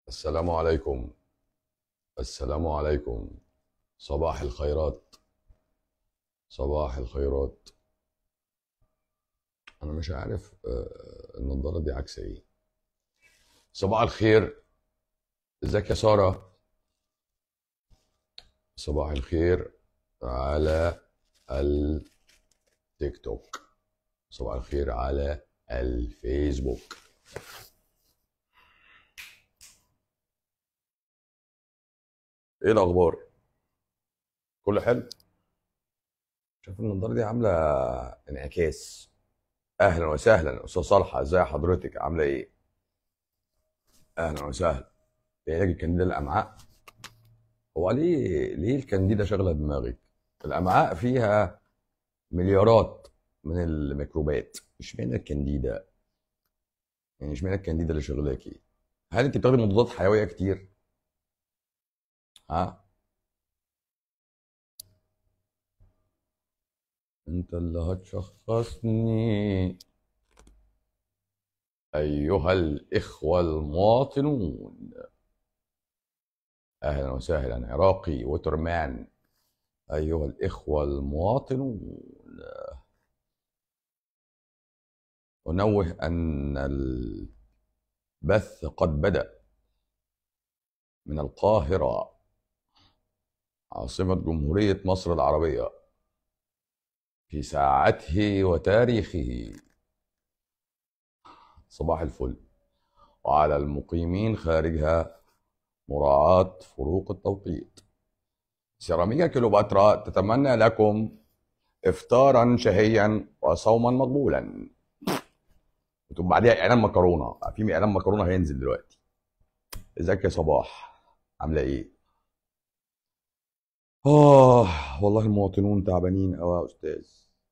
السلام عليكم السلام عليكم صباح الخيرات صباح الخيرات انا مش عارف آه، النضاره دي عكس ايه صباح الخير ازيك يا ساره صباح الخير على التيك توك صباح الخير على الفيسبوك ايه الاخبار كله حلو شايف النضاره دي عامله انعكاس اهلا وسهلا استاذ صالحه ازي حضرتك عامله ايه اهلا وسهلا علاج الكانديدا الامعاء هو ليه ليه الكانديدا شغله دماغك الامعاء فيها مليارات من الميكروبات اشمعنى الكانديدا يعني اشمعنى الكانديدا اللي شغلاكي هل انت بتاخدي مضادات حيويه كتير ها انت اللي هتشخصني ايها الاخوه المواطنون اهلا وسهلا عراقي وترمان ايها الاخوه المواطنون انوه ان البث قد بدا من القاهره عاصمه جمهوريه مصر العربيه في ساعته وتاريخه صباح الفل وعلى المقيمين خارجها مراعاة فروق التوقيت سيراميكا كليوباترا تتمنى لكم افطارا شهيا وصوما مقبولا وتبقى بعديها اعلان مكرونه في اعلان مكرونه هينزل دلوقتي ازيك يا صباح عامله ايه اه والله المواطنون تعبانين قوي يا استاذ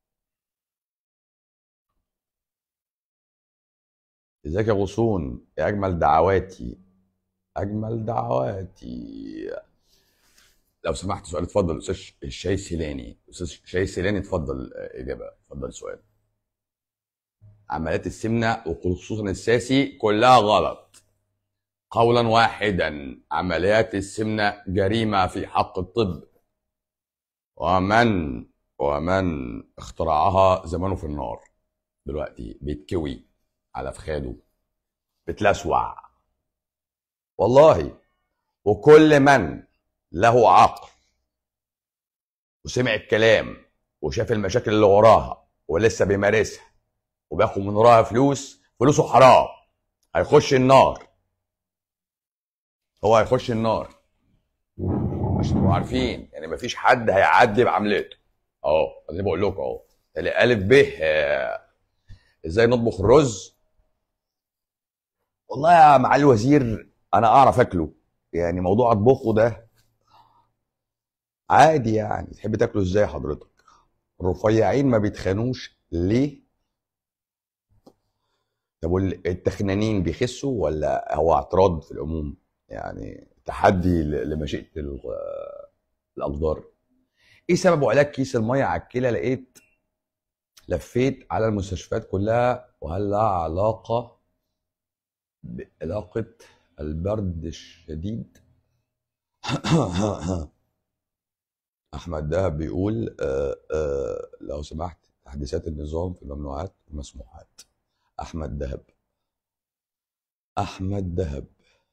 ازيك يا غصون يا اجمل دعواتي اجمل دعواتي لو سمحت سؤال اتفضل استاذ الشاي السيلاني استاذ الشاي السيلاني اتفضل آه، اجابه اتفضل سؤال عمليات السمنه وخصوصا الساسي كلها غلط قولا واحدا عمليات السمنه جريمه في حق الطب ومن ومن اخترعها زمانه في النار دلوقتي بيتكوي على فخاده بتلسوع والله وكل من له عقل وسمع الكلام وشاف المشاكل اللي وراها ولسه بيمارسها وبياخد من وراها فلوس فلوسه حرام هيخش النار هو هيخش النار عشان تبقوا عارفين يعني مفيش حد هيعدي بعملته اهو اللي بقول لكم اهو اللي الف ب آه، ازاي نطبخ الرز والله يا معالي الوزير انا اعرف اكله يعني موضوع اطبخه ده عادي يعني تحب تاكله ازاي حضرتك الرفيعين ما بيتخانوش ليه طب وال- التخنانين بيخسوا ولا هو اعتراض في العموم يعني تحدي ل- لمشيئة ال- الأقدار ايه سبب علاج كيس المية على الكلى لقيت لفيت على المستشفيات كلها وهل لها علاقة بعلاقة البرد الشديد أحمد دهب بيقول آه آه لو سمحت تحديثات النظام في الممنوعات والمسموحات أحمد دهب أحمد دهب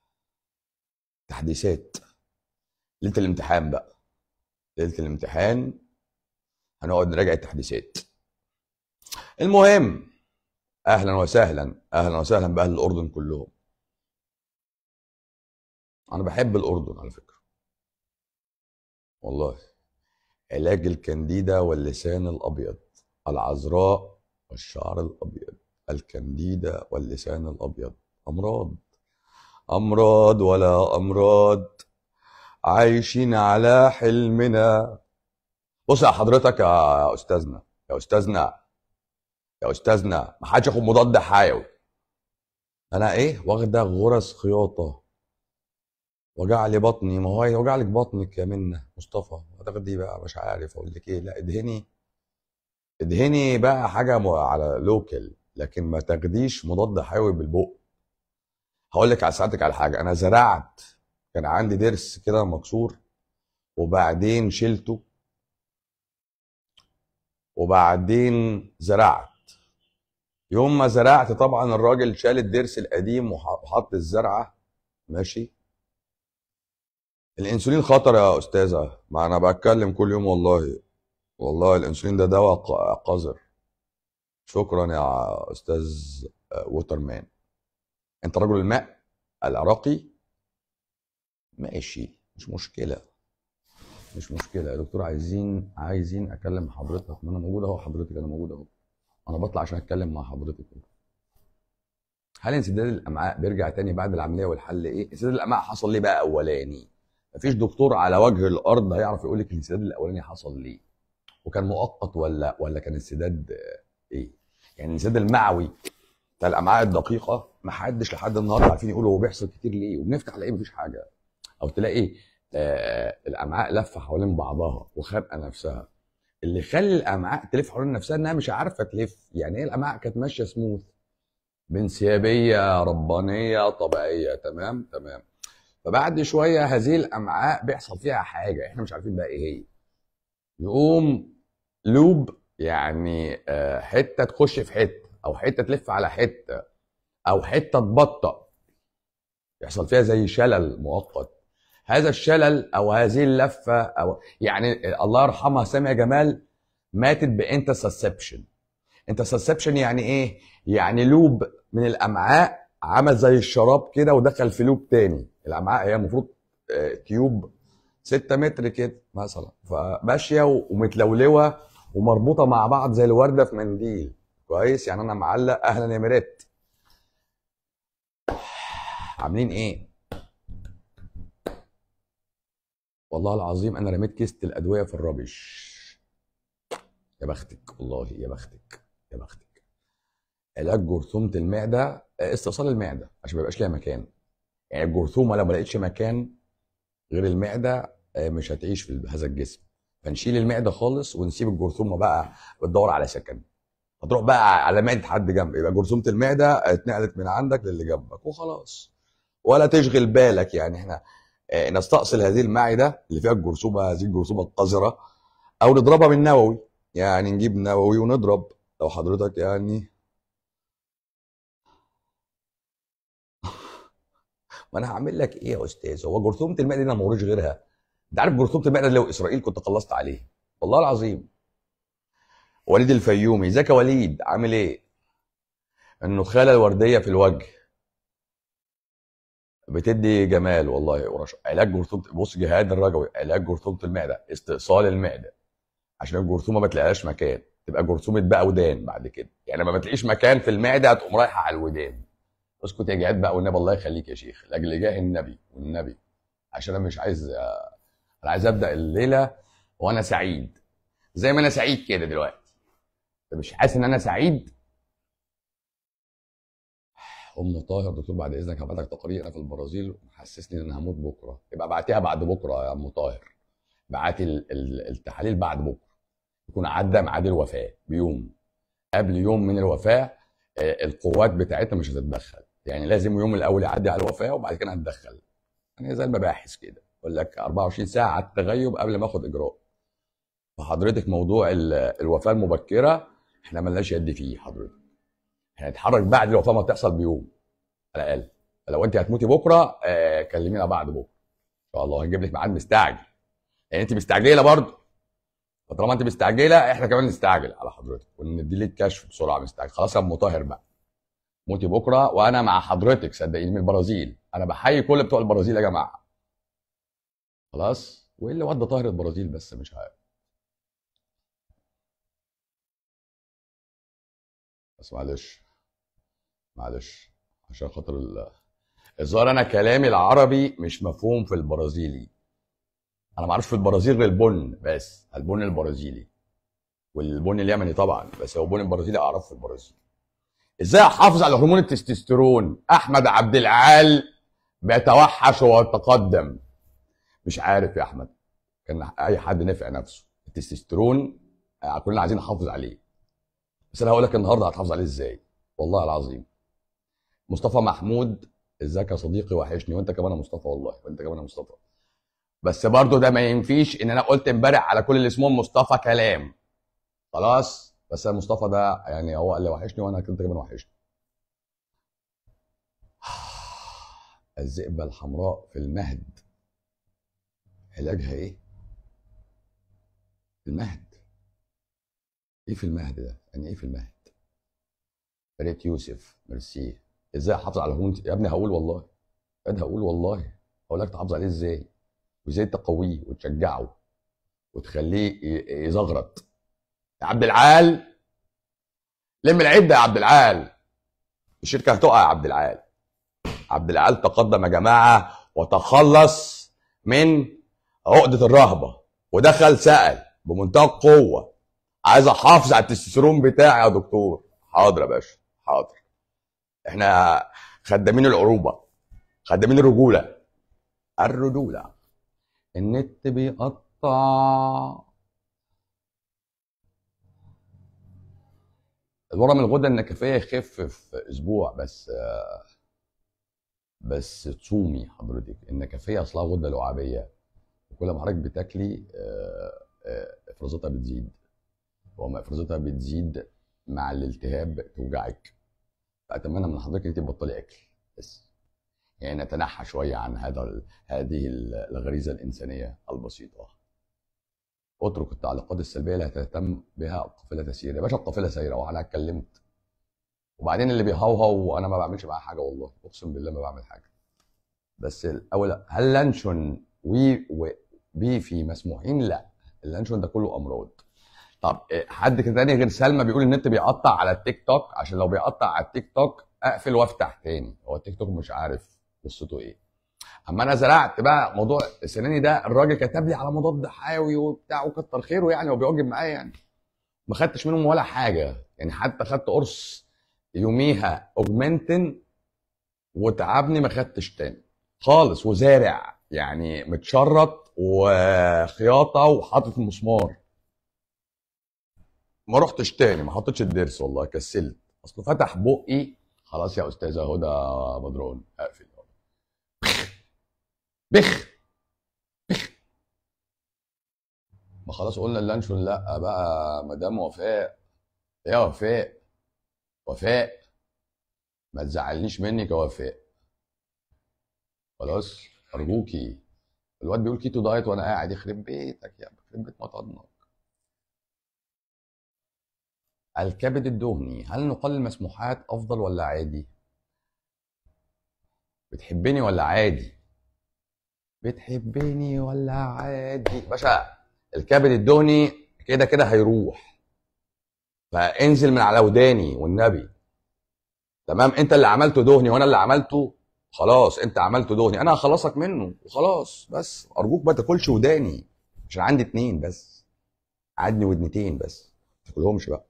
تحديثات ليلة الامتحان بقى ليلة الامتحان هنقعد نراجع التحديثات المهم أهلا وسهلا أهلا وسهلا بأهل الأردن كلهم أنا بحب الأردن على فكرة والله علاج الكانديدا واللسان الأبيض العذراء والشعر الأبيض الكانديدا واللسان الأبيض أمراض أمراض ولا أمراض عايشين على حلمنا بص يا حضرتك يا أستاذنا يا أستاذنا يا أستاذنا ما حدش ياخد مضاد حيوي أنا إيه واخدة غرز خياطة وجع لي بطني ما هو يوجع لك بطنك يا منى مصطفى هتاخدي بقى مش عارف اقول لك ايه لا ادهني ادهني بقى حاجه م- على لوكال لكن ما تاخديش مضاد حيوي بالبق هقول لك على ساعتك على حاجه انا زرعت كان عندي ضرس كده مكسور وبعدين شلته وبعدين زرعت يوم ما زرعت طبعا الراجل شال الضرس القديم وحط الزرعه ماشي الانسولين خطر يا استاذه ما انا بتكلم كل يوم والله والله الانسولين ده دواء قذر شكرا يا استاذ ووترمان انت رجل الماء العراقي ماشي مش مشكله مش مشكله يا دكتور عايزين عايزين اكلم حضرتك ما انا موجود اهو حضرتك انا موجود اهو انا بطلع عشان اتكلم مع حضرتك هل انسداد الامعاء بيرجع تاني بعد العمليه والحل ايه انسداد الامعاء حصل ليه بقى اولاني مفيش دكتور على وجه الارض هيعرف يقول لك الانسداد الاولاني حصل ليه وكان مؤقت ولا ولا كان انسداد ايه يعني الانسداد المعوي بتاع الامعاء الدقيقه ما حدش لحد النهارده عارفين يقولوا هو بيحصل كتير ليه وبنفتح نلاقيه مفيش حاجه او تلاقي آه الامعاء لفه حوالين بعضها وخانقه نفسها اللي يخلي الامعاء تلف حوالين نفسها انها مش عارفه تلف يعني هي الامعاء كانت ماشيه سموث بانسيابيه ربانيه طبيعيه تمام تمام فبعد شويه هذه الامعاء بيحصل فيها حاجه احنا مش عارفين بقى ايه هي يقوم لوب يعني آه، حته تخش في حته او حته تلف على حته او حته تبطأ يحصل فيها زي شلل مؤقت هذا الشلل او هذه اللفه او يعني الله يرحمها ساميه جمال ماتت بانترسبشن انترسبشن يعني ايه؟ يعني لوب من الامعاء عمل زي الشراب كده ودخل في لوب تاني الامعاء هي المفروض آه، تيوب 6 متر كده مثلا فماشيه ومتلولوه ومربوطه مع بعض زي الورده في منديل كويس يعني انا معلق اهلا يا ميرات عاملين ايه والله العظيم انا رميت كيسه الادويه في الربش يا بختك والله يا بختك يا بختك علاج جرثومه المعده استئصال المعده عشان ما يبقاش ليها مكان يعني الجرثومه لو ما لقيتش مكان غير المعده آه، مش هتعيش في هذا الجسم فنشيل المعده خالص ونسيب الجرثومه بقى بتدور على سكن هتروح بقى على معده حد جنب يبقى جرثومه المعده اتنقلت من عندك للي جنبك وخلاص ولا تشغل بالك يعني احنا آه، نستأصل هذه المعده اللي فيها الجرثومه هذه الجرثومه القذره او نضربها بالنووي يعني نجيب نووي ونضرب لو حضرتك يعني ما انا هعمل لك ايه يا استاذ هو جرثومه المعده دي انا ما غيرها انت عارف جرثومه المعده لو اسرائيل كنت خلصت عليه والله العظيم وليد الفيومي ازيك يا وليد عامل ايه النخاله الورديه في الوجه بتدي جمال والله ورش علاج جرثومه بص جهاد الرجوي علاج جرثومه المعده استئصال المعده عشان الجرثومه ما تلاقيهاش مكان تبقى جرثومه بقى ودان بعد كده يعني لما ما تلاقيش مكان في المعده هتقوم رايحه على الودان اسكت يا جهاد بقى والنبي الله يخليك يا شيخ لاجل جاه النبي والنبي عشان انا مش عايز انا عايز ابدا الليله وانا سعيد زي ما انا سعيد كده دلوقتي انت مش حاسس ان انا سعيد ام طاهر دكتور بعد اذنك هبعت لك تقرير انا في البرازيل محسسني ان انا هموت بكره يبقى ابعتيها بعد بكره يا ام طاهر بعتي التحاليل بعد بكره يكون عدى ميعاد الوفاه بيوم قبل يوم من الوفاه آه، القوات بتاعتنا مش هتتدخل يعني لازم يوم الاول يعدي على الوفاه وبعد كده هتدخل يعني زي المباحث كده يقول لك 24 ساعه على التغيب قبل ما اخد اجراء فحضرتك موضوع الوفاه المبكره احنا ملناش يد فيه حضرتك احنا هنتحرك بعد الوفاه ما تحصل بيوم على الاقل فلو انت هتموتي بكره آه كلمينا بعد بكره ان شاء الله هنجيب لك ميعاد مستعجل يعني انت مستعجله برضه فطالما انت مستعجله احنا كمان نستعجل على حضرتك وندي لك كشف بسرعه مستعجل خلاص يا ام طاهر بقى موتي بكره وانا مع حضرتك صدقيني من البرازيل انا بحيي كل بتوع البرازيل يا جماعه خلاص وايه اللي ودى طاهر البرازيل بس مش عارف بس معلش معلش عشان خاطر الظاهر انا كلامي العربي مش مفهوم في البرازيلي انا ما اعرفش في البرازيل غير البن بس البن البرازيلي والبن اليمني طبعا بس هو البن البرازيلي اعرفه في البرازيل ازاي احافظ على هرمون التستوستيرون احمد عبد العال بيتوحش ويتقدم مش عارف يا احمد كان اي حد نفع نفسه التستوستيرون آه، كلنا عايزين نحافظ عليه بس انا هقول لك النهارده هتحافظ عليه ازاي والله العظيم مصطفى محمود ازيك يا صديقي وحشني وانت كمان يا مصطفى والله وانت كمان يا مصطفى بس برضو ده ما ينفيش ان انا قلت امبارح على كل اللي اسمهم مصطفى كلام خلاص بس مصطفى ده يعني هو قال لي وحشني وانا كنت كمان وحشني الذئبة الحمراء في المهد علاجها ايه؟ المهد ايه في المهد ده؟ يعني ايه في المهد؟ فريت يوسف ميرسي ازاي احافظ على هون يا ابني هقول والله يا هقول والله هقول لك تحافظ عليه ازاي وازاي تقويه وتشجعه وتخليه يزغرط يا عبد العال لم العده يا عبد العال الشركه هتقع يا عبد العال عبد العال تقدم يا جماعه وتخلص من عقده الرهبه ودخل سال بمنتهى القوه عايز احافظ على التستوستيرون بتاعي يا دكتور حاضر يا باشا حاضر احنا خدامين العروبه خدامين الرجوله الرجوله النت بيقطع الورم الغده النكفيه يخف في اسبوع بس بس تصومي حضرتك النكفيه اصلها غده لعابيه وكل ما حضرتك بتاكلي آه، آه، افرازاتها بتزيد وما افرازاتها بتزيد مع الالتهاب توجعك فاتمنى من حضرتك انت تبطلي اكل بس يعني نتنحى شويه عن هذا هذه الغريزه الانسانيه البسيطه اترك التعليقات السلبيه لا تهتم بها القافله تسير يا باشا القافله سايره وانا اتكلمت وبعدين اللي بيهوهو وانا ما بعملش معاه حاجه والله اقسم بالله ما بعمل حاجه بس الاول هل لانشون وي وبي في مسموحين لا اللانشون ده كله امراض طب إيه، حد تاني غير سلمى بيقول النت بيقطع على التيك توك عشان لو بيقطع على التيك توك اقفل وافتح تاني هو التيك توك مش عارف قصته ايه اما انا زرعت بقى موضوع السناني ده الراجل كتب لي على مضاد حيوي وبتاع وكتر خيره يعني وبيوجب معايا يعني ما خدتش منهم ولا حاجه يعني حتى خدت قرص يوميها اوجمنتن وتعبني ما خدتش تاني خالص وزارع يعني متشرط وخياطه وحاطط مسمار ما رحتش تاني ما حطيتش الضرس والله كسلت اصله فتح بقي خلاص يا استاذه هدى بدرون اقفل بخ بخ ما خلاص قلنا اللانشون لا بقى مدام وفاء يا وفاء وفاء ما تزعلنيش منك يا وفاء خلاص ارجوكي الواد بيقول كيتو دايت وانا قاعد يخرب بيتك يا يخرب بيت مطنك الكبد الدهني هل نقلل المسموحات افضل ولا عادي بتحبني ولا عادي بتحبني ولا عادي باشا الكبد الدهني كده كده هيروح فانزل من على وداني والنبي تمام انت اللي عملته دهني وانا اللي عملته خلاص انت عملته دهني انا هخلصك منه وخلاص بس ارجوك ما تاكلش وداني عشان عندي اتنين بس عندي ودنتين بس ما تاكلهمش بقى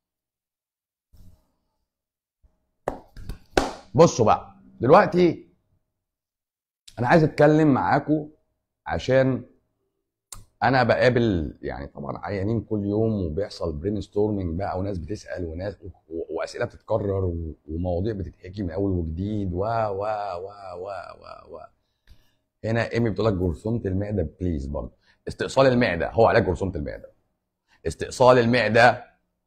بصوا بقى دلوقتي انا عايز اتكلم معاكم عشان انا بقابل يعني طبعا عيانين كل يوم وبيحصل برين ستورمنج بقى وناس بتسال وناس واسئله بتتكرر ومواضيع بتتحكي من اول وجديد و و و و و و هنا ايمي بتقول لك جرثومه المعده بليز برضه استئصال المعده هو علاج جرثومه المعده استئصال المعده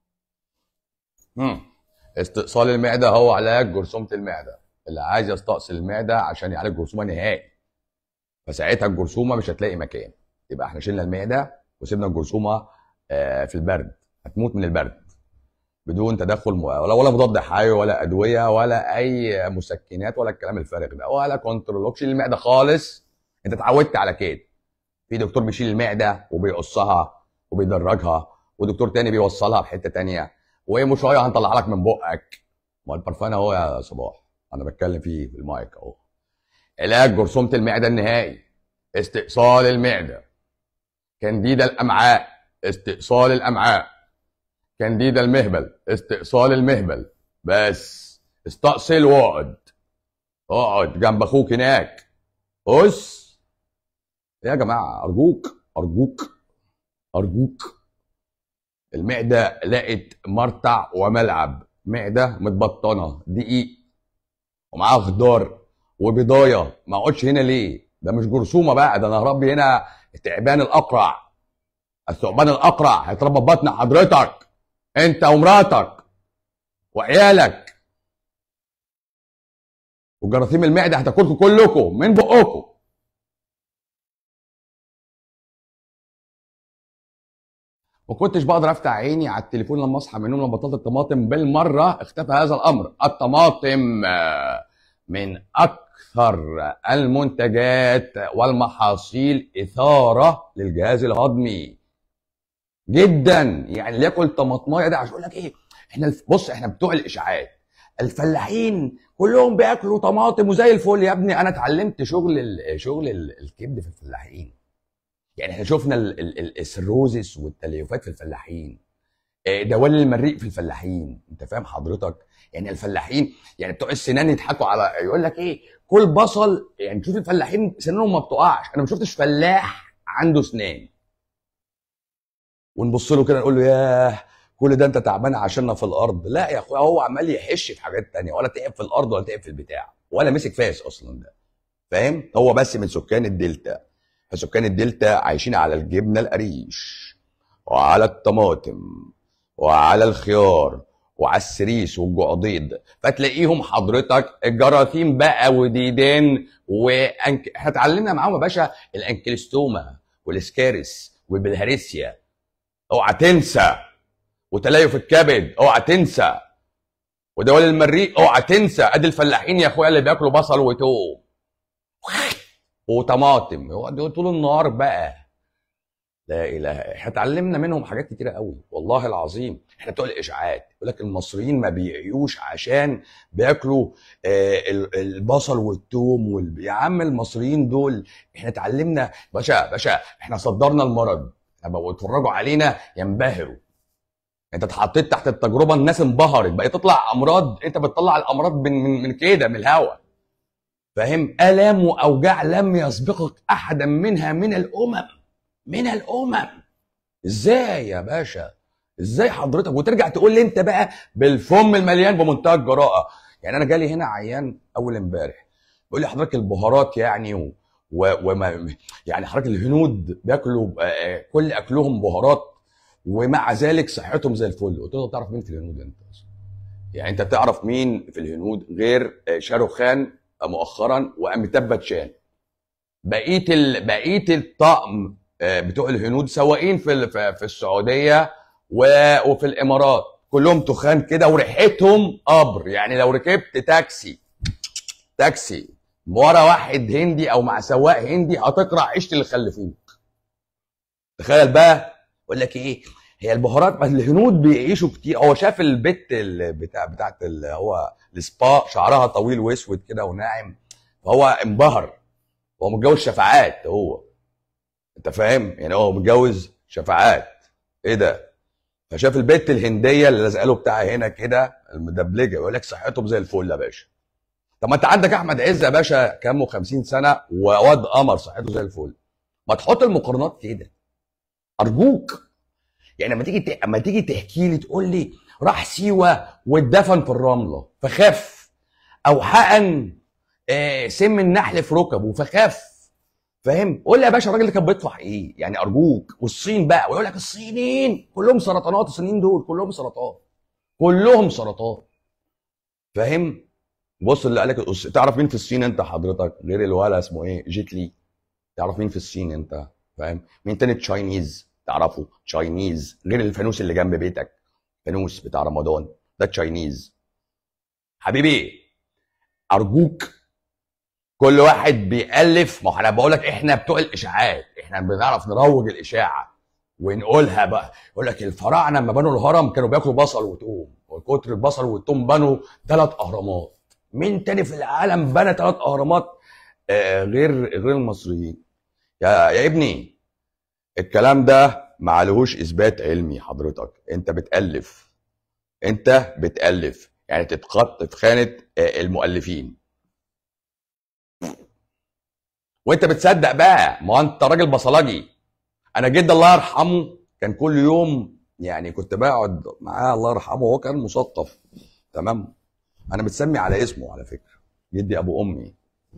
امم استئصال المعده هو علاج جرثومه المعده اللي عايز يستأصل المعده عشان يعالج جرثومه نهائي فساعتها الجرثومه مش هتلاقي مكان يبقى احنا شلنا المعده وسيبنا الجرثومه آه، في البرد هتموت من البرد بدون تدخل ولا ولا مضاد حيوي ولا ادويه ولا اي مسكنات ولا الكلام الفارغ ده ولا كنترول شيل المعده خالص انت اتعودت على كده في دكتور بيشيل المعده وبيقصها وبيدرجها ودكتور تاني بيوصلها في حته تانيه وايه شويه هنطلع لك من بقك ما البرفان اهو يا صباح انا بتكلم فيه في المايك اهو علاج جرثومه المعده النهائي استئصال المعده كانديدا الامعاء استئصال الامعاء كانديدا المهبل استئصال المهبل بس استأصل واقعد اقعد جنب اخوك هناك بص يا جماعه ارجوك ارجوك ارجوك المعده لقت مرتع وملعب معده متبطنه دقيق ومعاها خضار وبضايه ما اقعدش هنا ليه ده مش جرثومه بقى ده انا هربي هنا التعبان الاقرع الثعبان الاقرع هيتربى في بطن حضرتك انت ومراتك وعيالك وجراثيم المعده هتاكلكم كلكم من بقكم ما كنتش بقدر افتح عيني على التليفون لما اصحى من النوم لما بطلت الطماطم بالمره اختفى هذا الامر الطماطم آه، من اكثر المنتجات والمحاصيل اثاره للجهاز الهضمي جدا يعني اللي ياكل طماطمايه ده عشان يقول لك ايه احنا الف- بص احنا بتوع الاشاعات الفلاحين كلهم بياكلوا طماطم وزي الفل يا ابني انا اتعلمت شغل ال- شغل ال- الكبد في الفلاحين يعني احنا شفنا ال- ال- ال- السيروزس والتليفات في الفلاحين آه، دوال المريء في الفلاحين انت فاهم حضرتك يعني الفلاحين يعني بتوع السنان يضحكوا على يقول لك ايه كل بصل يعني تشوف الفلاحين سنانهم ما بتقعش انا ما شفتش فلاح عنده سنان ونبص له كده نقول له ياه كل ده انت تعبان عشاننا في الارض لا يا اخويا هو عمال يحش في حاجات تانية ولا تعب في الارض ولا تعب في البتاع ولا مسك فاس اصلا ده فاهم هو بس من سكان الدلتا فسكان الدلتا عايشين على الجبنه القريش وعلى الطماطم وعلى الخيار وعلى السريس والجعضيد فتلاقيهم حضرتك الجراثيم بقى وديدان وأنك... احنا اتعلمنا معاهم يا باشا الانكلستوما والسكارس والبلهارسيا اوعى تنسى وتليف الكبد اوعى تنسى ودوال المريء اوعى تنسى ادي الفلاحين يا اخويا اللي بياكلوا بصل وتوم وطماطم يقعدوا طول النهار بقى لا اله احنا اتعلمنا منهم حاجات كتيره قوي والله العظيم احنا بتوع الاشاعات يقول لك المصريين ما بيعيوش عشان بياكلوا آه ال- البصل والثوم وال... يا عم المصريين دول احنا اتعلمنا باشا باشا احنا صدرنا المرض لما بقوا يتفرجوا علينا ينبهروا انت اتحطيت تحت التجربه الناس انبهرت بقى تطلع امراض انت بتطلع الامراض من من, من كده من الهوا فاهم الام واوجاع لم يسبقك احدا منها من الامم من الامم ازاي يا باشا ازاي حضرتك وترجع تقول لي انت بقى بالفم المليان بمنتهى الجراءه يعني انا جالي هنا عيان اول امبارح بيقول لي حضرتك البهارات يعني و... و... وما يعني حضرتك الهنود بياكلوا آه، كل اكلهم بهارات ومع ذلك صحتهم زي الفل قلت له تعرف مين في الهنود انت أصلاً؟ يعني انت تعرف مين في الهنود غير آه، شاروخان مؤخرا واميتاب باتشان بقيه ال... بقيه الطقم آه، بتوع الهنود سواقين في ال- في في السعوديه و- وفي الامارات كلهم تخان كده وريحتهم قبر يعني لو ركبت تاكسي تاكسي ورا واحد هندي او مع سواق هندي هتقرع عيشه اللي خلفوك تخيل بقى يقول لك ايه هي البهارات ما الهنود بيعيشوا كتير هو شاف البت ال- بتاع بتاعت اللي هو السبا شعرها طويل واسود كده وناعم فهو انبهر هو متجوز شفاعات هو انت فاهم يعني هو متجوز شفاعات ايه ده فشاف البت الهنديه اللي لازقه له بتاع هنا كده المدبلجه يقول لك صحتهم زي الفل يا باشا طب ما انت عندك احمد عز يا باشا كامه 50 سنه وواد قمر صحته زي الفل ما تحط المقارنات كده ارجوك يعني لما تيجي ت- اما تيجي تحكي لي تقول لي راح سيوه واتدفن في الرمله فخف او حقن آه، سم النحل في ركبه فخف فاهم قول لي يا باشا الراجل ده كان بيطفح ايه يعني ارجوك والصين بقى ويقول لك الصينيين كلهم سرطانات الصينيين دول كلهم سرطان كلهم سرطان فاهم بص اللي قالك الص- تعرف مين في الصين انت حضرتك غير الولا اسمه ايه جيت لي تعرف مين في الصين انت فاهم مين تاني تشاينيز تعرفه تشاينيز غير الفانوس اللي جنب بيتك فانوس بتاع رمضان ده تشاينيز حبيبي ارجوك كل واحد بيألف ما هو انا بقول لك احنا بتوع الاشاعات احنا بنعرف نروج الاشاعه ونقولها بقى يقول لك الفراعنه لما بنوا الهرم كانوا بياكلوا بصل وتوم وكتر البصل والتوم بنوا ثلاث اهرامات مين تاني في العالم بنى ثلاث اهرامات آه غير غير المصريين يا يا ابني الكلام ده معلهوش اثبات علمي حضرتك انت بتالف انت بتالف يعني تتحط في خانه آه، المؤلفين وانت بتصدق بقى ما هو انت راجل بصلاجي انا جدي الله يرحمه كان كل يوم يعني كنت بقعد معاه الله يرحمه وهو كان مثقف تمام انا متسمي على اسمه على فكره جدي ابو امي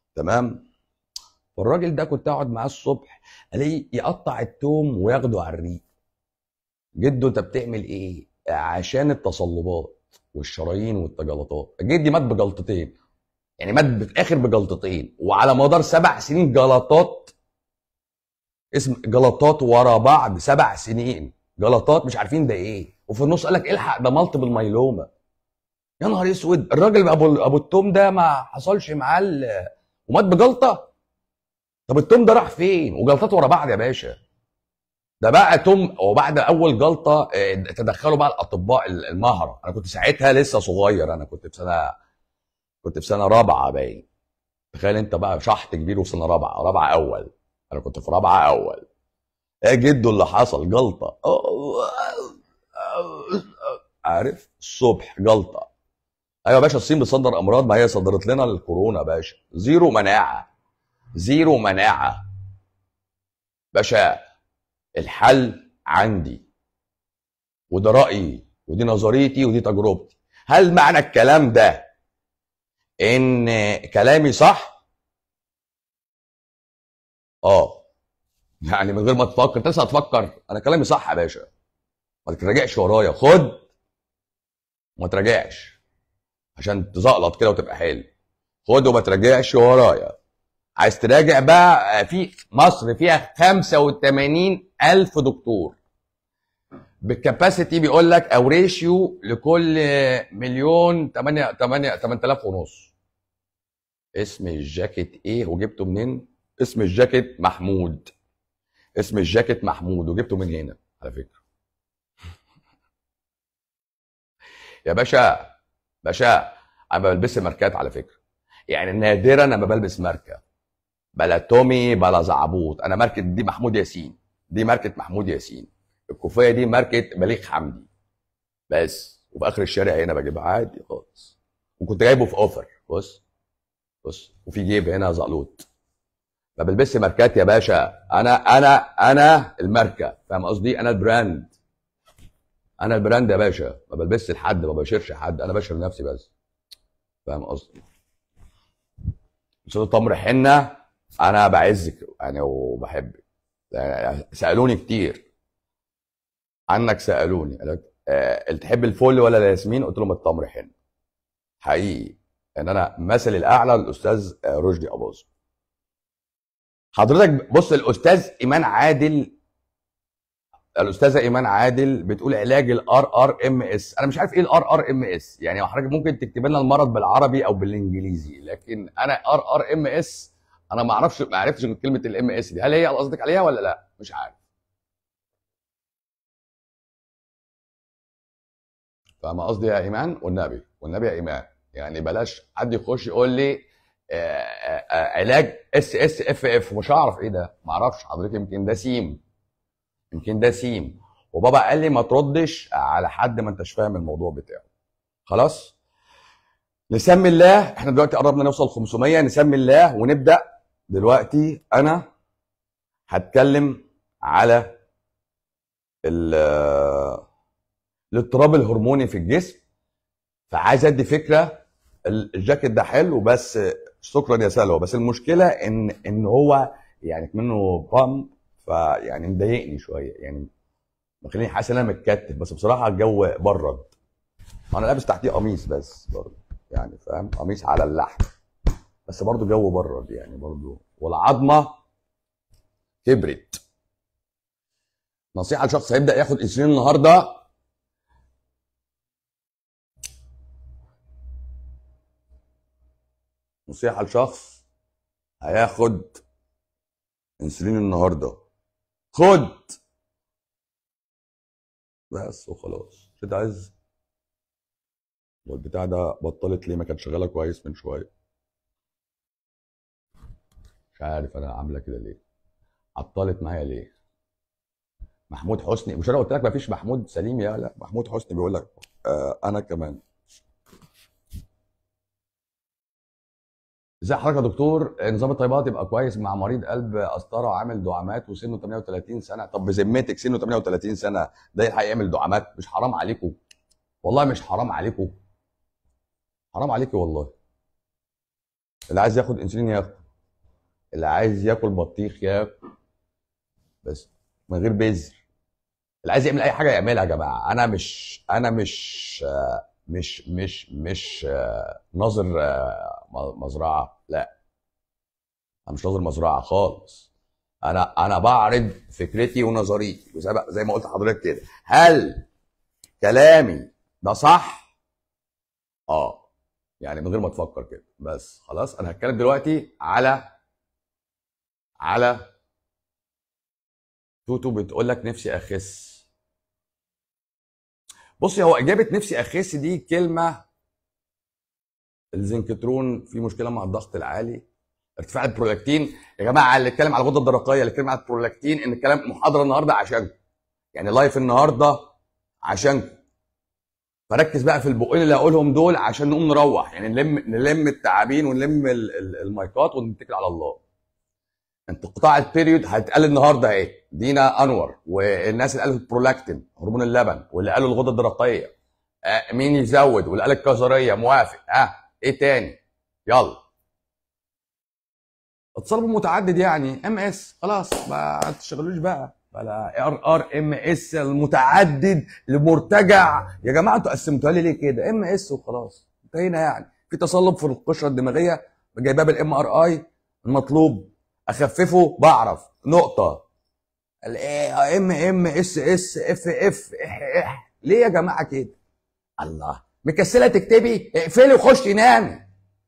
تمام فالراجل ده كنت اقعد معاه الصبح الاقيه يقطع التوم وياخده على الريق جدو انت بتعمل ايه عشان التصلبات والشرايين والتجلطات جدي مات بجلطتين يعني مات في الاخر بجلطتين وعلى مدار سبع سنين جلطات اسم جلطات ورا بعض سبع سنين جلطات مش عارفين ده ايه وفي النص قال لك الحق ده مالتيبل مايلوما يا نهار اسود الراجل ابو ابو التوم ده ما حصلش معاه ال- ومات بجلطه طب التوم ده راح فين وجلطات ورا بعض يا باشا ده بقى توم وبعد اول جلطه آه، تدخلوا بقى الاطباء المهره انا كنت ساعتها لسه صغير انا كنت في سنه كنت في سنه رابعه باين تخيل انت بقى شحط كبير وفي سنه رابعه رابعه اول انا كنت في رابعه اول ايه جدو اللي حصل جلطه عارف الصبح جلطه ايوه يا باشا الصين بتصدر امراض ما هي صدرت لنا الكورونا يا باشا زيرو مناعه زيرو مناعه باشا الحل عندي وده رايي ودي نظريتي ودي تجربتي هل معنى الكلام ده ان كلامي صح اه يعني من غير ما تفكر انت لسه هتفكر انا كلامي صح يا باشا ما تراجعش ورايا خد وما تراجعش عشان تزقلط كده وتبقى حلو خد وما تراجعش ورايا عايز تراجع بقى في مصر فيها 85 ألف دكتور بالكاباسيتي بيقول لك او ريشيو لكل مليون 8 8 8000 ونص اسم الجاكيت ايه وجبته منين اسم الجاكيت محمود اسم الجاكيت محمود وجبته من هنا على فكره يا باشا باشا انا ما بلبسش ماركات على فكره يعني نادرا انا بلبس ماركه بلا تومي بلا زعبوط انا ماركه دي محمود ياسين دي ماركه محمود ياسين الكوفيه دي ماركه بليغ حمدي بس وفي اخر الشارع هنا بجيبها عادي خالص وكنت جايبه في اوفر بص بص وفي جيب هنا زقلوط ما بلبسش ماركات يا باشا انا انا انا الماركه فاهم قصدي انا البراند انا البراند يا باشا ما بلبسش لحد ما بشيرش حد انا بشر نفسي بس فاهم قصدي استاذ تمر حنه انا بعزك يعني وبحبك يعني سالوني كتير عنك سالوني قال لك آه تحب الفل ولا الياسمين قلت لهم التمر حنه حقيقي ان انا مثلي الاعلى الاستاذ آه، رشدي اباظه حضرتك بص الاستاذ ايمان عادل الاستاذه ايمان عادل بتقول علاج الار ار ام اس انا مش عارف ايه الار ار ام اس يعني حضرتك ممكن تكتب لنا المرض بالعربي او بالانجليزي لكن انا ار ار ام اس انا ما اعرفش ما عرفتش من كلمه الام اس دي هل هي قصدك عليها ولا لا مش عارف فاهم قصدي يا ايمان والنبي والنبي يا ايمان يعني بلاش حد يخش يقول لي آه، آه، آه، علاج اس اس اف اف مش هعرف ايه ده ما اعرفش حضرتك يمكن ده سيم يمكن ده سيم وبابا قال لي ما تردش على حد ما انتش فاهم الموضوع بتاعه خلاص نسمي الله احنا دلوقتي قربنا نوصل 500 نسمي الله ونبدا دلوقتي انا هتكلم على ال- الاضطراب الهرموني في الجسم فعايز ادي فكره الجاكيت ده حلو بس شكرا يا سلوى بس المشكله ان ان هو يعني منه بامب فيعني مضايقني شويه يعني مخليني حاسس ان انا متكتف بس بصراحه الجو برد انا لابس تحتيه قميص بس برضه يعني فاهم قميص على اللحم بس برضه جو برد يعني برضه والعظمه كبرت نصيحه لشخص هيبدا ياخد انسولين النهارده نصيحه لشخص هياخد انسولين النهارده خد بس وخلاص كده عايز والبتاع ده بطلت ليه ما كانت شغاله كويس من شويه مش عارف انا عامله كده ليه عطلت معايا ليه محمود حسني مش انا قلت لك ما فيش محمود سليم يا لا محمود حسني بيقول لك آه انا كمان ازاي حضرتك يا دكتور نظام الطيبات يبقى كويس مع مريض قلب قسطره وعامل دعامات وسنه 38 سنه طب بذمتك سنه 38 سنه ده يلحق يعمل دعامات مش حرام عليكم والله مش حرام عليكم حرام عليكي والله اللي عايز ياخد انسولين ياخد اللي عايز ياكل بطيخ ياكل بس من غير بذر اللي عايز يعمل اي حاجه يعملها يا جماعه انا مش انا مش آه، مش مش مش آه، ناظر آه، م- مزرعه لا انا مش ناظر مزرعه خالص انا انا بعرض فكرتي ونظريتي وزي ما زي ما قلت لحضرتك كده هل كلامي ده صح اه يعني من غير ما تفكر كده بس خلاص انا هتكلم دلوقتي على على توتو بتقول لك نفسي اخس بصي هو اجابه نفسي اخس دي كلمه الزنكترون في مشكله مع الضغط العالي ارتفاع البرولاكتين يا جماعه اللي اتكلم على الغده الدرقيه اللي اتكلم على البرولاكتين ان الكلام محاضره النهارده عشانكم يعني لايف النهارده عشانكم فركز بقى في البقين اللي هقولهم دول عشان نقوم نروح يعني نلم نلم التعابين ونلم ال- ال- المايكات ونتكل على الله انقطاع البيريود هيتقال النهارده اهي دينا انور والناس اللي قالوا البرولاكتين هرمون اللبن واللي قالوا الغده الدرقيه آه مين يزود واللي قال الكظريه موافق ها آه ايه تاني يلا اتصال متعدد يعني ام اس خلاص ما تشغلوش بقى بلا ار ار ام اس المتعدد المرتجع يا جماعه انتوا قسمتوها لي ليه كده ام اس وخلاص انتهينا يعني في تصلب في القشره الدماغيه جايباه بالام ار اي المطلوب اخففه بعرف نقطه ام ام اس اس اف اف اح اح ليه يا جماعه كده الله مكسله تكتبي اقفلي وخشي نامي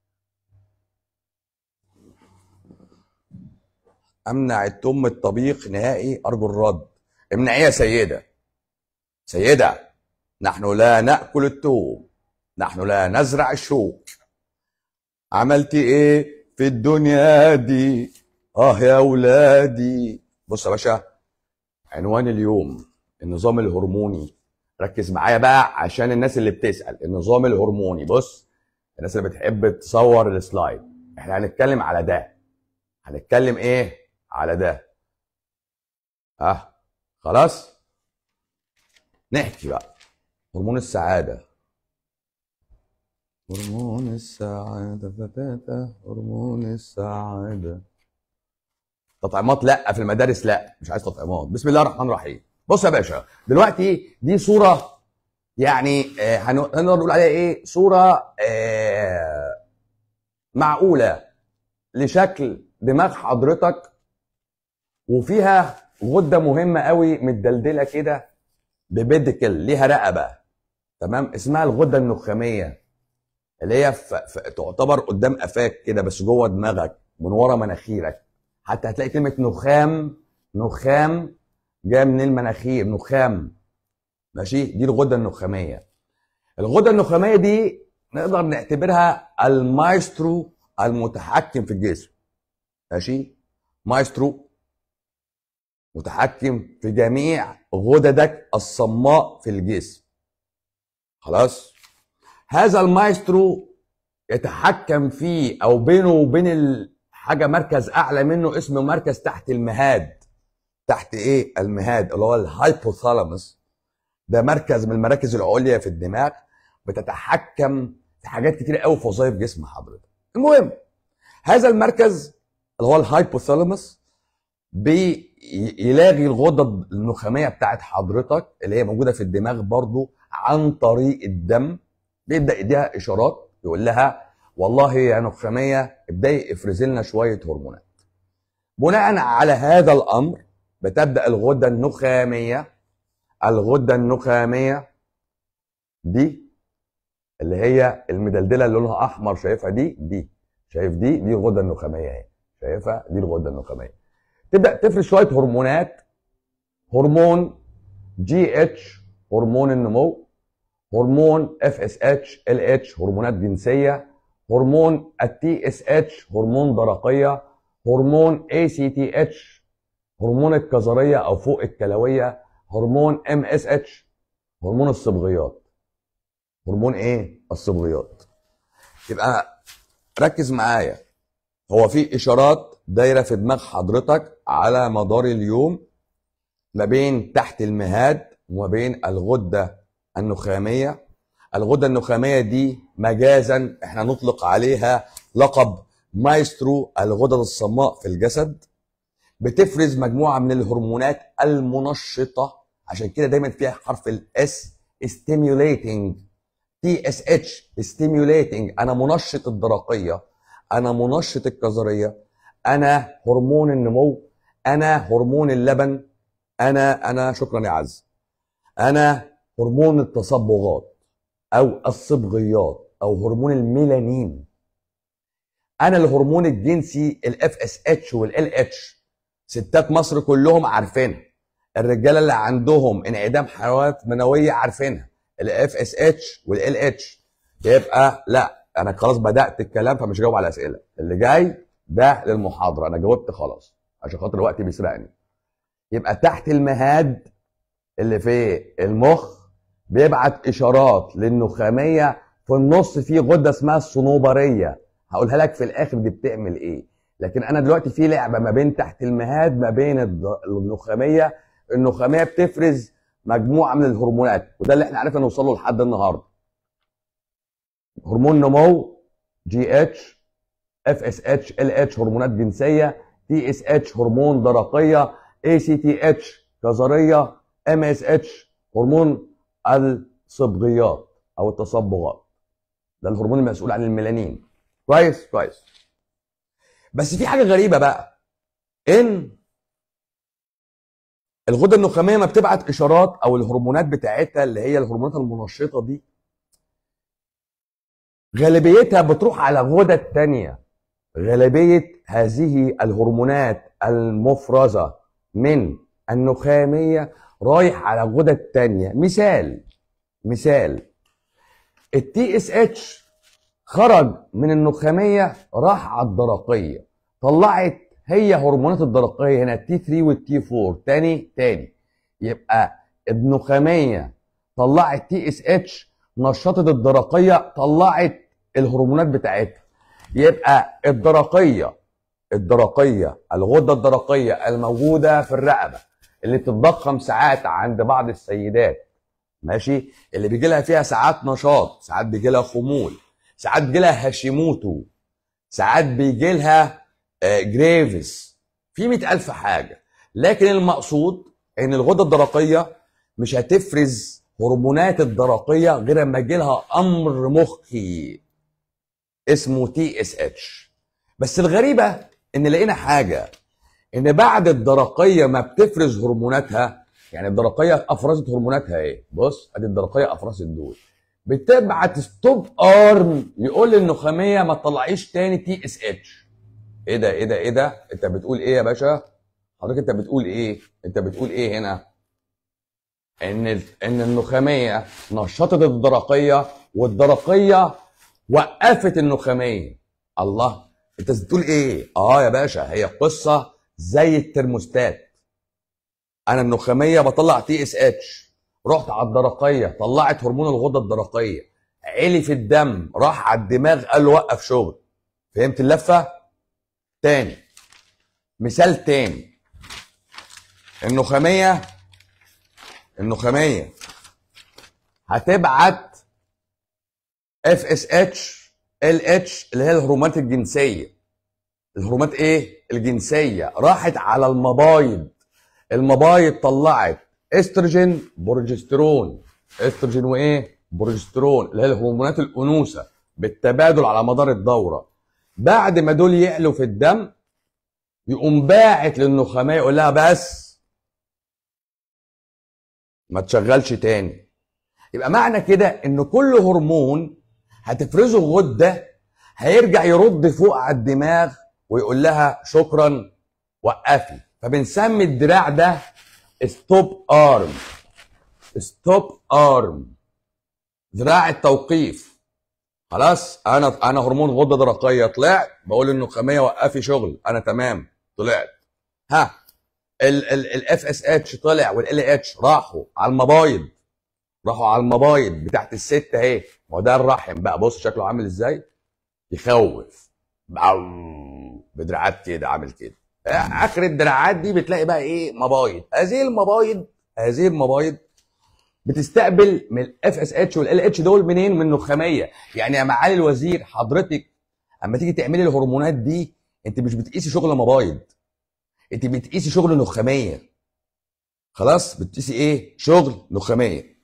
امنع التم الطبيخ نهائي ارجو الرد امنعيه يا سيده سيده نحن لا ناكل التوم نحن لا نزرع الشوك عملتي ايه في الدنيا دي اه يا ولادي بص يا باشا عنوان اليوم النظام الهرموني ركز معايا بقى عشان الناس اللي بتسال النظام الهرموني بص الناس اللي بتحب تصور السلايد احنا هنتكلم على ده هنتكلم ايه على ده ها خلاص نحكي بقى هرمون السعادة هرمون السعادة فتاتا هرمون السعادة تطعيمات لا في المدارس لا مش عايز تطعيمات بسم الله الرحمن الرحيم بص يا باشا دلوقتي دي صورة يعني آه، هن- هنقدر نقول عليها ايه صورة آه، معقولة لشكل دماغ حضرتك وفيها غده مهمه قوي متدلدله كده ببيدكل ليها رقبه تمام اسمها الغده النخاميه اللي هي ف... ف... تعتبر قدام قفاك كده بس جوه دماغك من ورا مناخيرك حتى هتلاقي كلمه نخام نخام جايه من المناخير نخام ماشي دي الغده النخاميه الغده النخاميه دي نقدر نعتبرها المايسترو المتحكم في الجسم ماشي مايسترو متحكم في جميع غددك الصماء في الجسم خلاص هذا المايسترو يتحكم فيه او بينه وبين الحاجه مركز اعلى منه اسمه مركز تحت المهاد تحت ايه المهاد اللي هو الهايبوثالاموس ده مركز من المراكز العليا في الدماغ بتتحكم في حاجات كتير قوي في وظائف جسم حضرتك المهم هذا المركز اللي هو الهايبوثالاموس بيلاغي الغده النخاميه بتاعت حضرتك اللي هي موجوده في الدماغ برضو عن طريق الدم بيبدا يديها اشارات يقول لها والله يا نخاميه ابداي افرزي لنا شويه هرمونات بناء على هذا الامر بتبدا الغده النخاميه الغده النخاميه دي اللي هي المدلدله اللي لونها احمر شايفها دي دي شايف دي دي الغده النخاميه اهي شايفها دي الغده النخاميه تبدا تفرز شويه هرمونات هرمون جي اتش هرمون النمو هرمون اف اس اتش ال اتش هرمونات جنسيه هرمون التي اس اتش هرمون درقيه هرمون اي سي تي اتش هرمون الكظريه او فوق الكلويه هرمون ام اس اتش هرمون الصبغيات هرمون ايه الصبغيات يبقى ركز معايا هو في اشارات دايره في دماغ حضرتك على مدار اليوم ما بين تحت المهاد وما بين الغده النخاميه الغده النخاميه دي مجازا احنا نطلق عليها لقب مايسترو الغدد الصماء في الجسد بتفرز مجموعه من الهرمونات المنشطه عشان كده دايما فيها حرف الاس stimulating تي اس اتش stimulating انا منشط الدرقيه انا منشط الكظريه انا هرمون النمو انا هرمون اللبن انا انا شكرا يا عز انا هرمون التصبغات او الصبغيات او هرمون الميلانين انا الهرمون الجنسي الاف اس اتش والال اتش ستات مصر كلهم عارفينها الرجاله اللي عندهم انعدام حيوانات منويه عارفينها الاف اس اتش والال اتش يبقى لا انا خلاص بدات الكلام فمش هجاوب على اسئله اللي جاي ده للمحاضره انا جاوبت خلاص عشان خاطر الوقت بيسرقني يبقى تحت المهاد اللي في المخ بيبعت اشارات للنخاميه في النص في غده اسمها الصنوبريه هقولها لك في الاخر دي بتعمل ايه لكن انا دلوقتي في لعبه ما بين تحت المهاد ما بين الض- النخاميه النخاميه بتفرز مجموعه من الهرمونات وده اللي احنا عرفنا نوصل له لحد النهارده هرمون نمو جي اتش اف اس اتش ال اتش هرمونات جنسيه تي اس اتش هرمون درقيه اي سي تي اتش كظريه ام اس اتش هرمون الصبغيات او التصبغات ده الهرمون المسؤول عن الميلانين كويس كويس بس في حاجه غريبه بقى ان الغده النخاميه ما بتبعت اشارات او الهرمونات بتاعتها اللي هي الهرمونات المنشطه دي غالبيتها بتروح على غدد تانية غالبية هذه الهرمونات المفرزة من النخامية رايح على غدد تانية مثال مثال التي اس اتش خرج من النخامية راح على الدرقية طلعت هي هرمونات الدرقية هنا التي 3 والتي 4 تاني تاني يبقى النخامية طلعت تي اس اتش نشطت الدرقية طلعت الهرمونات بتاعتها يبقى الدرقية الدرقية الغدة الدرقية الموجودة في الرقبة اللي بتتضخم ساعات عند بعض السيدات ماشي اللي بيجي لها فيها ساعات نشاط ساعات بيجي لها خمول ساعات بيجي لها هاشيموتو ساعات بيجي لها آه، جريفز في مئة ألف حاجة لكن المقصود إن الغدة الدرقية مش هتفرز هرمونات الدرقية غير لما يجي لها أمر مخي اسمه تي اس اتش بس الغريبة إن لقينا حاجة إن بعد الدرقية ما بتفرز هرموناتها يعني الدرقية أفرزت هرموناتها إيه؟ بص أدي الدرقية أفرزت دول بتبعت ستوب ارم يقول للنخاميه ما تطلعيش تاني تي اس اتش ايه ده ايه ده ايه ده انت بتقول ايه يا باشا حضرتك انت بتقول ايه انت بتقول ايه هنا ان ال- ان النخاميه نشطت الدرقيه والدرقيه وقفت النخاميه الله انت بتقول ايه اه يا باشا هي قصه زي الترموستات انا النخاميه بطلع تي اس اتش رحت على الدرقيه طلعت هرمون الغده الدرقيه علي في الدم راح على الدماغ قال له وقف شغل فهمت اللفه تاني مثال تاني النخاميه النخاميه هتبعت اف اس اتش ال اتش اللي هي الهرمونات الجنسيه الهرمونات ايه الجنسيه راحت على المبايض المبايض طلعت استروجين بروجسترون استروجين وايه بروجسترون اللي هي هرمونات الانوثه بالتبادل على مدار الدوره بعد ما دول يعلوا في الدم يقوم باعت للنخاميه يقول لها بس ما تشغلش تاني يبقى معنى كده ان كل هرمون هتفرزه غده هيرجع يرد فوق على الدماغ ويقول لها شكرا وقفي فبنسمي الدراع ده ستوب ارم ستوب ارم ذراع التوقيف خلاص انا انا هرمون غده درقيه طلعت بقول النخاميه وقفي شغل انا تمام طلعت ها الاف اس اتش طلع والال اتش راحوا على المبايض راحوا على المبايض بتاعت الست اهي ما هو ده الرحم بقى بص شكله عامل ازاي يخوف باو بدراعات كده عامل كده اخر الدراعات دي بتلاقي بقى ايه مبايض هذه المبايض هذه المبايض بتستقبل من الاف اس اتش والال اتش دول منين من النخاميه يعني يا معالي الوزير حضرتك اما تيجي تعملي الهرمونات دي انت مش بتقيسي شغل مبايض انت بتقيسي شغل نخاميه خلاص بتقيسي ايه شغل نخاميه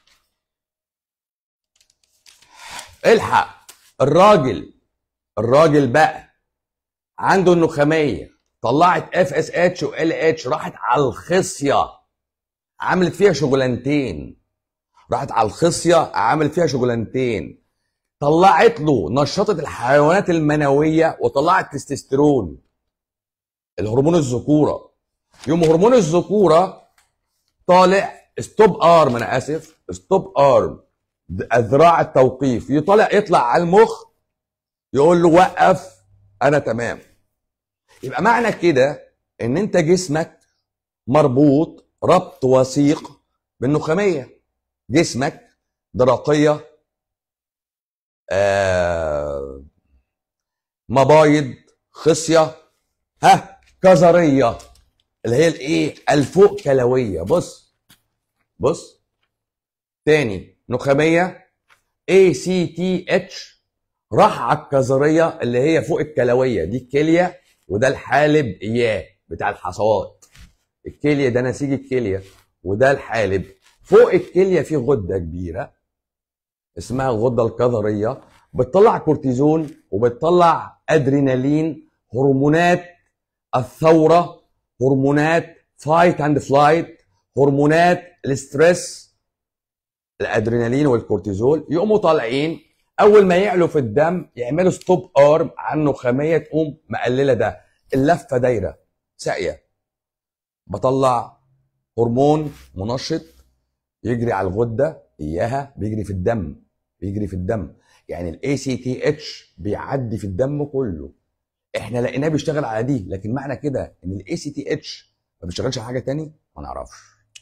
الحق الراجل الراجل بقى عنده النخاميه طلعت اف اس اتش وال اتش راحت على الخصيه عملت فيها شغلانتين راحت على الخصيه عملت فيها شغلانتين طلعت له نشطت الحيوانات المنويه وطلعت تستوستيرون الهرمون الذكوره يوم هرمون الذكوره طالع ستوب ارم انا اسف ستوب ارم اذراع التوقيف يطلع يطلع على المخ يقول له وقف انا تمام يبقى معنى كده ان انت جسمك مربوط ربط وثيق بالنخاميه جسمك درقيه آه مبايض خصيه ها كظريه اللي هي الايه الفوق كلويه بص بص تاني نخاميه اي سي تي اتش راح على الكظريه اللي هي فوق الكلويه دي الكليه وده الحالب اياه بتاع الحصوات الكليه ده نسيج الكليه وده الحالب فوق الكليه في غده كبيره اسمها الغده الكظريه بتطلع كورتيزون وبتطلع ادرينالين هرمونات الثوره هرمونات فايت اند فلايت هرمونات الاسترس الادرينالين والكورتيزول يقوموا طالعين اول ما يعلوا في الدم يعملوا ستوب ارم على النخاميه تقوم مقلله ده اللفه دايره ساقيه بطلع هرمون منشط يجري على الغده اياها بيجري في الدم بيجري في الدم يعني الاي سي تي اتش بيعدي في الدم كله احنا لقيناه بيشتغل على دي لكن معنى كده ان الاي سي تي اتش ما بيشتغلش على حاجه تاني ما نعرفش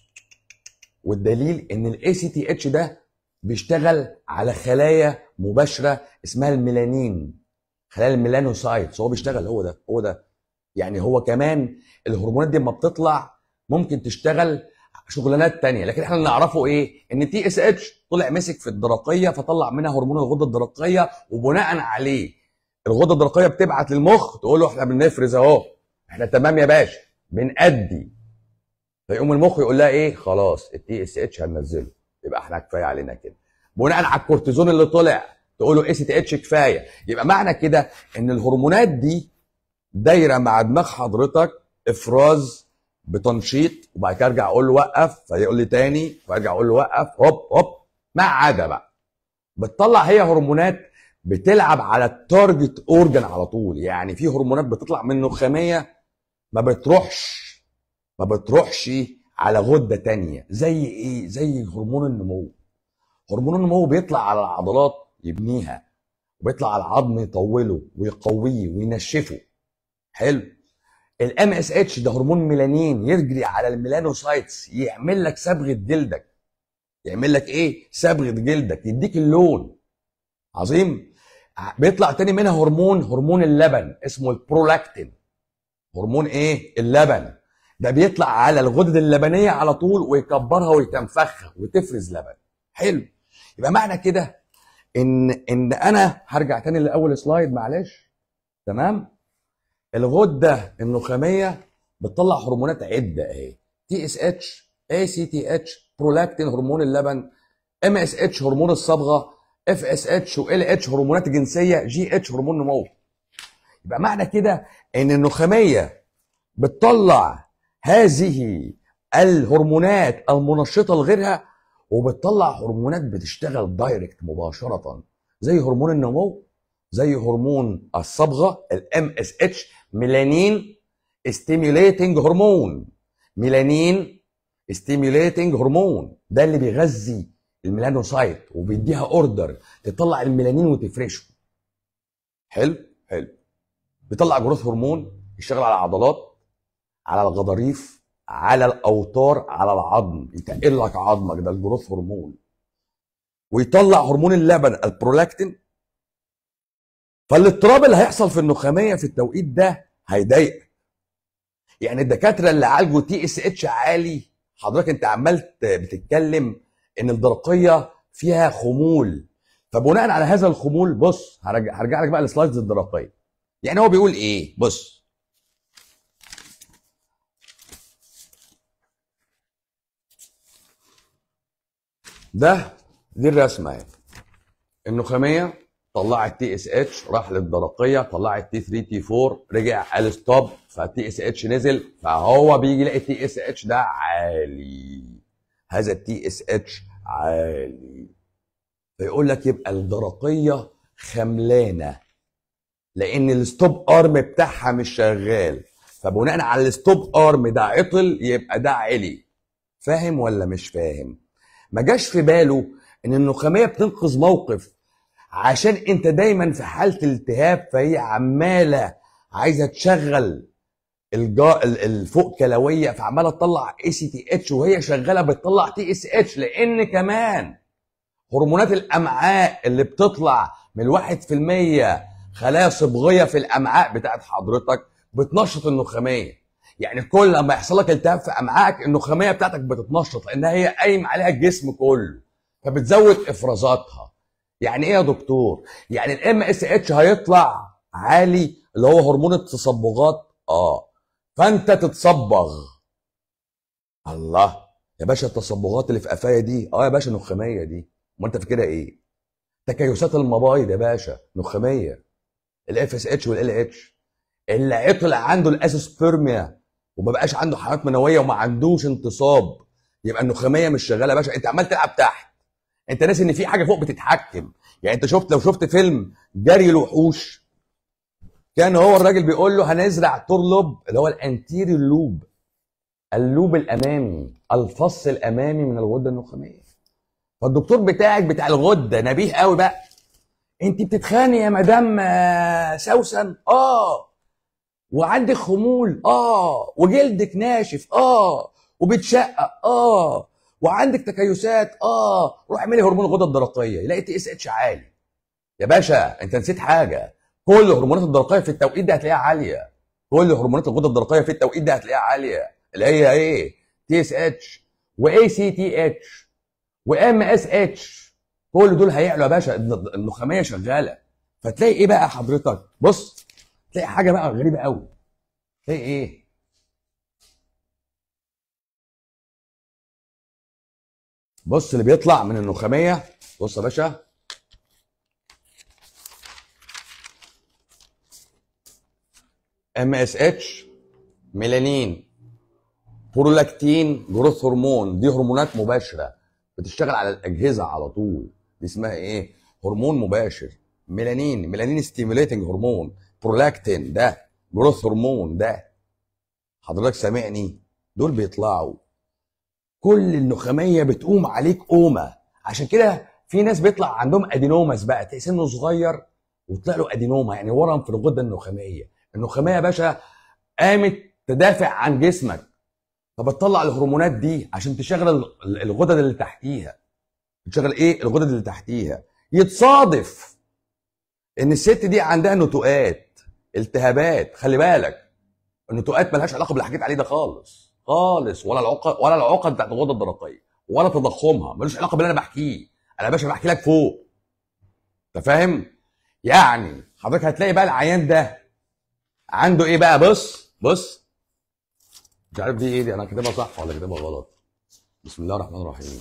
والدليل ان الاي سي تي اتش ده بيشتغل على خلايا مباشره اسمها الميلانين خلايا الميلانوسايتس هو بيشتغل هو ده هو ده يعني هو كمان الهرمونات دي لما بتطلع ممكن تشتغل شغلانات تانية لكن احنا اللي نعرفه ايه ان تي اس اتش طلع مسك في الدرقيه فطلع منها هرمون الغده الدرقيه وبناء عليه الغده الدرقيه بتبعت للمخ تقول له احنا بنفرز اهو احنا تمام يا باشا بنأدي فيقوم المخ يقول لها ايه خلاص التي اس اتش هننزله يبقى احنا كفايه علينا كده بناء على الكورتيزون اللي طلع تقول له اس تي اتش كفايه يبقى معنى كده ان الهرمونات دي دايره مع دماغ حضرتك افراز بتنشيط وبعد كده ارجع اقول له وقف فيقول لي تاني وارجع اقول له وقف هوب هوب ما عدا بقى بتطلع هي هرمونات بتلعب على التارجت اورجن على طول يعني في هرمونات بتطلع من النخاميه ما بتروحش ما بتروحش على غده تانية زي ايه زي هرمون النمو هرمون النمو بيطلع على العضلات يبنيها وبيطلع على العظم يطوله ويقويه وينشفه حلو الام اس اتش ده هرمون ميلانين يجري على الميلانوسايتس يعمل لك صبغه جلدك يعمل لك ايه صبغه جلدك يديك اللون عظيم بيطلع تاني منها هرمون هرمون اللبن اسمه البرولاكتين هرمون ايه اللبن ده بيطلع على الغدد اللبنيه على طول ويكبرها ويتنفخها وتفرز لبن حلو يبقى معنى كده ان ان انا هرجع تاني لاول سلايد معلش تمام الغده النخاميه بتطلع هرمونات عده اهي تي اس اتش اي سي تي اتش برولاكتين هرمون اللبن ام اس اتش هرمون الصبغه اف اس اتش وال اتش هرمونات جنسيه جي اتش هرمون نمو يبقى معنى كده ان النخاميه بتطلع هذه الهرمونات المنشطه لغيرها وبتطلع هرمونات بتشتغل دايركت مباشره زي هرمون النمو زي هرمون الصبغه الام اس اتش ميلانين ستيميوليتنج هرمون ميلانين ستيميوليتنج هرمون ده اللي بيغذي الميلانوسايت وبيديها اوردر تطلع الميلانين وتفرشه حلو حلو بيطلع جروث هرمون يشتغل على العضلات على الغضاريف على الاوتار على العظم يتقل لك عظمك ده الجروث هرمون ويطلع هرمون اللبن البرولاكتين فالاضطراب اللي هيحصل في النخاميه في التوقيت ده هيضايقك يعني الدكاتره اللي عالجوا تي اس اتش عالي حضرتك انت عمال بتتكلم ان الدرقيه فيها خمول فبناء على هذا الخمول بص هرجع, هرجع لك بقى للسلايدز الدرقيه يعني هو بيقول ايه بص ده دي الرسمه اهي النخاميه طلعت تي اس اتش راح للدرقيه طلعت تي 3 تي 4 رجع قال ستوب فالتي اس اتش نزل فهو بيجي يلاقي التي اس اتش ده عالي هذا التي اس اتش عالي فيقول لك يبقى الدرقيه خملانه لان الستوب ارم بتاعها مش شغال فبناء على الستوب ارم ده عطل يبقى ده علي فاهم ولا مش فاهم ما جاش في باله ان النخاميه بتنقذ موقف عشان انت دايما في حاله التهاب فهي عماله عايزه تشغل الجا الفوق كلويه فعماله تطلع اي سي تي اتش وهي شغاله بتطلع تي اس اتش لان كمان هرمونات الامعاء اللي بتطلع من الواحد في المية خلايا صبغيه في الامعاء بتاعت حضرتك بتنشط النخاميه يعني كل ما يحصل لك التهاب في امعائك النخاميه بتاعتك بتتنشط لان هي قايم عليها الجسم كله فبتزود افرازاتها يعني ايه يا دكتور يعني الام اس اتش هيطلع عالي اللي هو هرمون التصبغات اه فانت تتصبغ الله يا باشا التصبغات اللي في قفايا دي اه يا باشا نخاميه دي ما انت فاكرها ايه تكيسات المبايض يا باشا نخاميه الاف اس اتش والال اتش اللي عطل عنده الاسوسبيرميا وما بقاش عنده حرارات منويه وما عندوش انتصاب يبقى النخاميه مش شغاله يا باشا انت عمال تلعب تحت انت ناسي ان في حاجه فوق بتتحكم يعني انت شفت لو شفت فيلم جري الوحوش كان هو الراجل بيقول له هنزرع تورلوب اللي هو الانتيريور لوب اللوب الامامي الفص الامامي من الغده النخاميه فالدكتور بتاعك بتاع الغده نبيه قوي بقى انت بتتخاني يا مدام آه، سوسن اه وعندك خمول اه وجلدك ناشف اه وبتشقق اه وعندك تكيسات اه روح اعملي هرمون الغده الدرقيه يلاقي تي اس اتش عالي يا باشا انت نسيت حاجه كل هرمونات الدرقيه في التوقيت ده هتلاقيها عاليه كل هرمونات الغده الدرقيه في التوقيت ده هتلاقيها عاليه اللي هي ايه تي اس اتش واي سي تي اتش وام اس اتش كل دول هيعلوا يا باشا النخاميه شغاله فتلاقي ايه بقى حضرتك بص تلاقي حاجه بقى غريبه قوي تلاقي ايه بص اللي بيطلع من النخاميه بص يا باشا ام اس اتش ميلانين برولاكتين جروث هرمون دي هرمونات مباشره بتشتغل على الاجهزه على طول دي اسمها ايه هرمون مباشر ميلانين ميلانين ستيموليتنج هرمون برولاكتين ده جروث هرمون ده حضرتك سامعني دول بيطلعوا كل النخاميه بتقوم عليك قومه عشان كده في ناس بيطلع عندهم ادينوماس بقى تلاقي سنه صغير وطلع له ادينوما يعني ورم في الغده النخاميه النخاميه يا باشا قامت تدافع عن جسمك فبتطلع الهرمونات دي عشان تشغل الغدد اللي تحتيها تشغل ايه الغدد اللي تحتيها يتصادف ان الست دي عندها نتوءات التهابات خلي بالك النتوءات ملهاش علاقه باللي حكيت عليه ده خالص خالص ولا العقد ولا العقد بتاعت الغده الدرقيه ولا تضخمها ملوش علاقه باللي انا بحكيه انا يا باشا بحكي لك فوق انت فاهم يعني حضرتك هتلاقي بقى العيان ده عنده ايه بقى بص بص مش عارف دي ايه دي انا كاتبها صح ولا كاتبها غلط بسم الله الرحمن الرحيم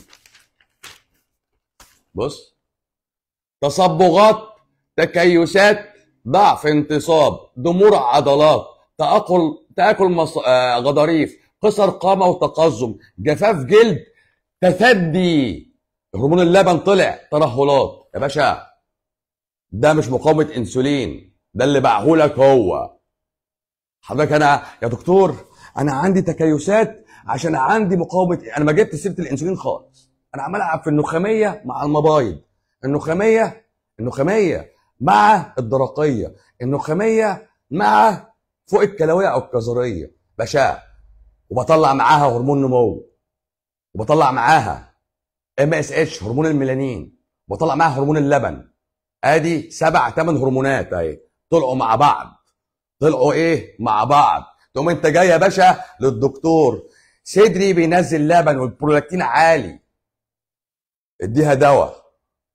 بص تصبغات تكيسات ضعف انتصاب ضمور عضلات تآكل تآكل مص... آه غضاريف قصر قامة وتقزم جفاف جلد تثدي هرمون اللبن طلع ترهلات يا باشا ده مش مقاومة انسولين ده اللي باعهولك هو حضرتك انا يا دكتور انا عندي تكيسات عشان عندي مقاومه انا ما جبت سيره الانسولين خالص انا عمال العب في النخاميه مع المبايض النخاميه النخاميه مع الدرقيه النخاميه مع فوق الكلويه او الكظريه باشا وبطلع معاها هرمون نمو وبطلع معاها ام اس اتش هرمون الميلانين وبطلع معاها هرمون اللبن ادي سبع ثمان هرمونات اهي طلعوا مع بعض طلعوا ايه مع بعض تقوم انت جاي يا باشا للدكتور صدري بينزل لبن والبرولاكتين عالي اديها دواء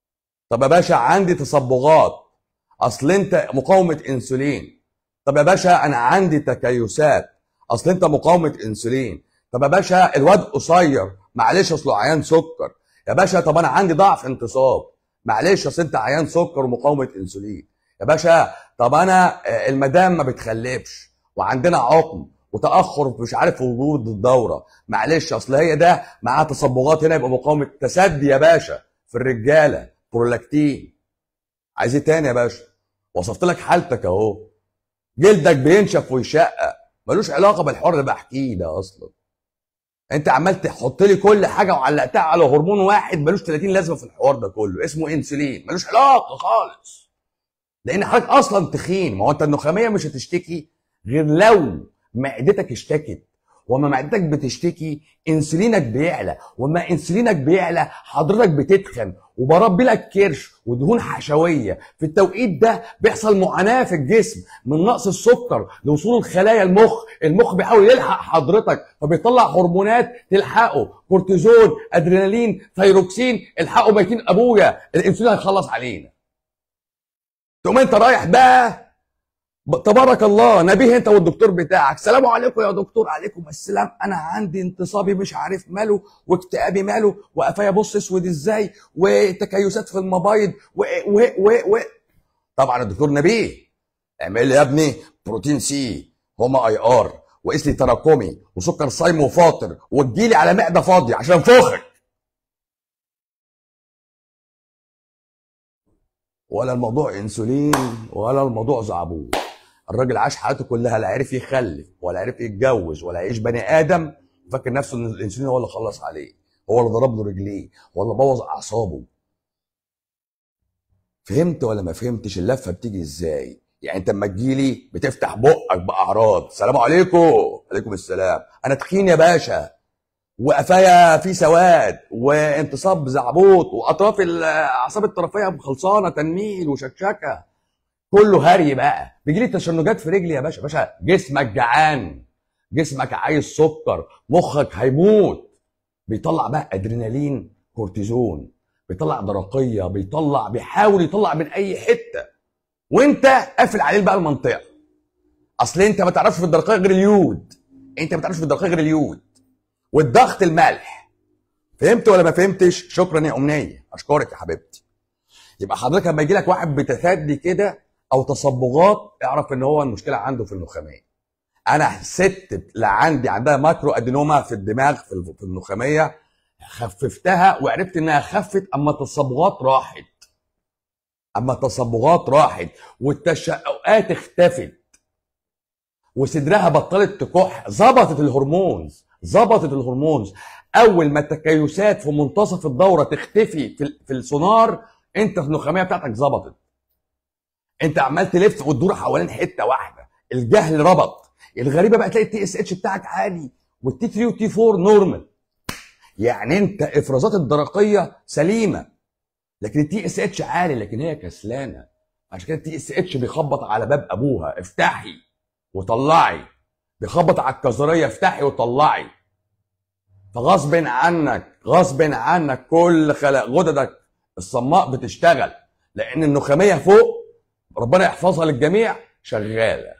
طب يا باشا عندي تصبغات اصل انت مقاومه انسولين طب يا باشا انا عندي تكيسات اصل انت مقاومه انسولين طب يا باشا الواد قصير معلش اصله عيان سكر يا باشا طب انا عندي ضعف انتصاب معلش اصل انت عيان سكر ومقاومه انسولين يا باشا طب انا آه، المدام ما بتخلفش وعندنا عقم وتاخر مش عارف في وجود الدوره معلش اصل هي ده معاها تصبغات هنا يبقى مقاومه تسدي يا باشا في الرجاله برولاكتين عايز ايه تاني يا باشا وصفت لك حالتك اهو جلدك بينشف ويشقق ملوش علاقه بالحوار اللي بحكيه ده اصلا انت عمال تحط لي كل حاجه وعلقتها على هرمون واحد ملوش 30 لازمه في الحوار ده كله اسمه انسولين ملوش علاقه خالص لان حضرتك اصلا تخين ما هو انت النخاميه مش هتشتكي غير لو معدتك اشتكت وما معدتك بتشتكي انسولينك بيعلى وما انسولينك بيعلى حضرتك بتتخن وبربي لك كرش ودهون حشويه في التوقيت ده بيحصل معاناه في الجسم من نقص السكر لوصول الخلايا المخ المخ بيحاول يلحق حضرتك فبيطلع هرمونات تلحقه كورتيزون ادرينالين ثيروكسين الحقوا ميتين ابويا الانسولين هيخلص علينا تقوم انت رايح بقى ب- تبارك الله نبيه انت والدكتور بتاعك سلام عليكم يا دكتور عليكم السلام انا عندي انتصابي مش عارف ماله واكتئابي ماله وقفايا بص اسود ازاي وتكيسات في المبايض و و و و طبعا الدكتور نبيه اعمل لي يا ابني بروتين سي هما اي ار وقيس لي تراكمي وسكر صايم وفاطر وتجيلي على معده فاضيه عشان انفخك ولا الموضوع انسولين ولا الموضوع زعبوط الراجل عاش حياته كلها لا عرف يخلف ولا عرف يتجوز ولا يعيش بني ادم فاكر نفسه ان الانسولين هو اللي خلص عليه هو اللي ضرب له رجليه هو اللي بوظ اعصابه فهمت ولا ما فهمتش اللفه بتيجي ازاي يعني انت اما تجيلي بتفتح بقك باعراض سلام عليكم عليكم السلام انا تخين يا باشا وقفايا في سواد وانتصاب زعبوط واطراف الاعصاب الطرفيه خلصانه تنميل وشكشكه كله هري بقى بيجي لي تشنجات في رجلي يا باشا باشا جسمك جعان جسمك عايز سكر مخك هيموت بيطلع بقى ادرينالين كورتيزون بيطلع درقيه بيطلع بيحاول يطلع من اي حته وانت قافل عليه بقى المنطقه اصل انت ما تعرفش في الدرقيه غير اليود انت ما تعرفش في الدرقيه غير اليود والضغط الملح فهمت ولا ما فهمتش شكرا يا امنيه اشكرك يا حبيبتي يبقى حضرتك لما يجي لك واحد بتثدي كده او تصبغات اعرف ان هو المشكله عنده في النخاميه انا ست لا عندي عندها ماكرو ادينوما في الدماغ في الف- في النخاميه خففتها وعرفت انها خفت اما التصبغات راحت اما التصبغات راحت والتشققات اختفت وصدرها بطلت تكح ظبطت الهرمونز ظبطت الهرمونز اول ما التكيسات في منتصف الدوره تختفي في, ال- في السونار انت النخاميه بتاعتك ظبطت انت عمال تلف وتدور حوالين حته واحده الجهل ربط الغريبه بقى تلاقي التي اس اتش بتاعك عالي والتي 3 والتي 4 نورمال يعني انت افرازات الدرقيه سليمه لكن التي اس اتش عالي لكن هي كسلانه عشان كده التي اس اتش بيخبط على باب ابوها افتحي وطلعي بيخبط على الكظريه افتحي وطلعي فغصب عنك غصب عنك كل خلق غددك الصماء بتشتغل لان النخاميه فوق ربنا يحفظها للجميع شغاله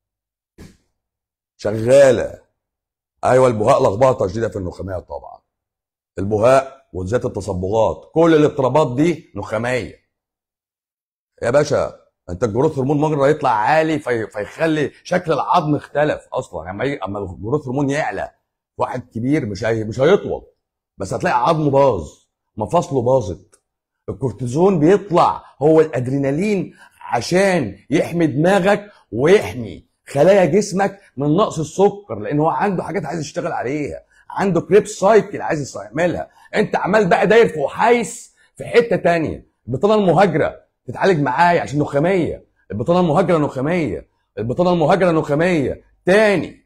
شغاله ايوه البهاء لخبطه شديده في النخاميه طبعا البهاء وذات التصبغات كل الاضطرابات دي نخاميه يا باشا انت الجروث هرمون مره يطلع عالي في... فيخلي شكل العظم اختلف اصلا اما ي... اما الجروث هرمون يعلى واحد كبير مش هي... مش هيطول بس هتلاقي عظمه باظ مفاصله باظت الكورتيزون بيطلع هو الادرينالين عشان يحمي دماغك ويحمي خلايا جسمك من نقص السكر لان هو عنده حاجات عايز يشتغل عليها عنده كريب سايكل عايز يعملها انت عمال بقى داير في وحيس في حته تانية البطانه المهاجره تتعالج معايا عشان نخاميه البطانه المهاجره نخاميه البطانه المهاجره نخاميه تاني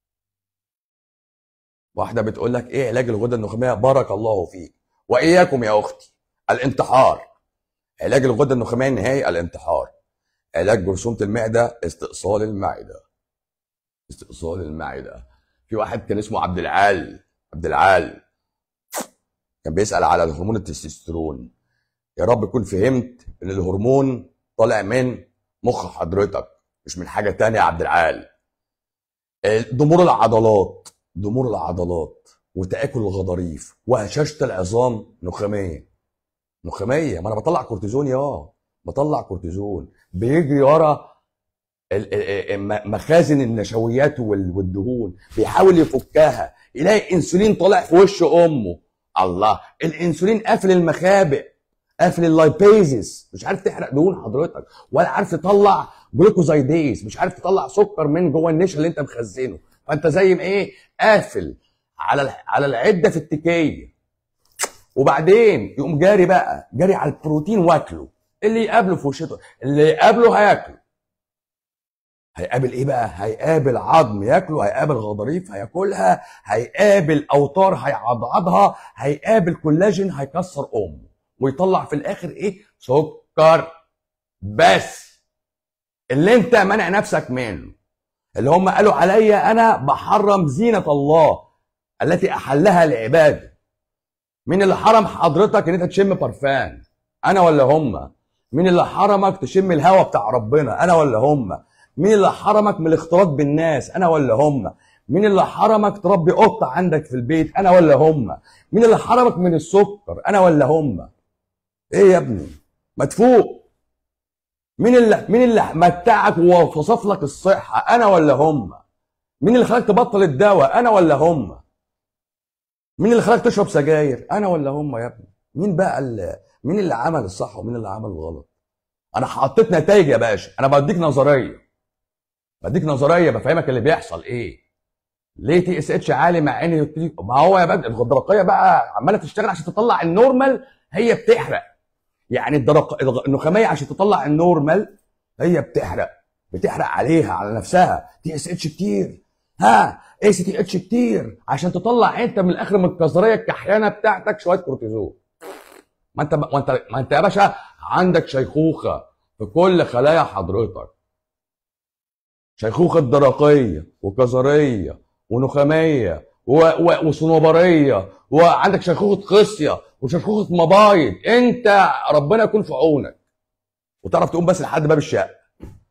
واحده بتقول لك ايه علاج الغده النخاميه بارك الله فيك واياكم يا اختي الانتحار علاج الغده النخاميه النهائي الانتحار علاج جرثومه المعده استئصال المعده استئصال المعده في واحد كان اسمه عبد العال عبد العال كان بيسال على هرمون التستوستيرون يا رب تكون فهمت ان الهرمون طالع من مخ حضرتك مش من حاجه تانية يا عبد العال ضمور العضلات ضمور العضلات وتاكل الغضاريف وهشاشه العظام نخاميه نخاميه ما انا بطلع كورتيزون يا بطلع كورتيزون بيجري ورا ال- ال- ال- مخازن النشويات وال- والدهون بيحاول يفكها يلاقي انسولين طالع في وش امه الله الانسولين قافل المخابئ قافل اللايبيزس مش عارف تحرق دهون حضرتك ولا عارف تطلع جلوكوزايديز مش عارف تطلع سكر من جوه النشا اللي انت مخزنه فانت زي ما ايه قافل على ال- على العده في التكيه وبعدين يقوم جاري بقى جاري على البروتين واكله اللي يقابله في وشته اللي يقابله هياكله هيقابل ايه بقى هيقابل عظم ياكله هيقابل غضاريف هياكلها هيقابل اوتار هيعضعضها هيقابل كولاجين هيكسر امه ويطلع في الاخر ايه سكر بس اللي انت منع نفسك منه اللي هم قالوا عليا انا بحرم زينه الله التي احلها العباد مين اللي حرم حضرتك ان انت تشم برفان انا ولا هم مين اللي حرمك تشم الهوا بتاع ربنا انا ولا هم مين اللي حرمك من الاختلاط بالناس انا ولا هم مين اللي حرمك تربي قطه عندك في البيت انا ولا هم مين اللي حرمك من السكر انا ولا هم ايه يا ابني ما تفوق مين اللي مين اللي متعك ووصف لك الصحه انا ولا هم مين اللي خلاك تبطل الدواء انا ولا هم مين اللي خلاك تشرب سجاير انا ولا هم يا ابني مين بقى اللي مين اللي عمل الصح ومين اللي عمل الغلط انا حطيت نتائج يا باشا انا بديك نظريه بديك نظريه بفهمك اللي بيحصل ايه ليه تي اس اتش عالي مع ان يبتدي- ما هو يا بدر الدرقيه بقى عماله تشتغل عشان تطلع النورمال هي بتحرق يعني الدرق... الغ- النخاميه عشان تطلع النورمال هي بتحرق بتحرق عليها على نفسها تي اس اتش كتير ها اي سي تي اتش كتير عشان تطلع انت من الاخر من الكظريه الكحيانه بتاعتك شويه كورتيزون ما انت ما انت ما انت يا باشا عندك شيخوخه في كل خلايا حضرتك شيخوخه درقيه وكظريه ونخاميه و... و... وصنوبريه وعندك شيخوخه خصيه وشيخوخه مبايض انت ربنا يكون في عونك وتعرف تقوم بس لحد باب الشقه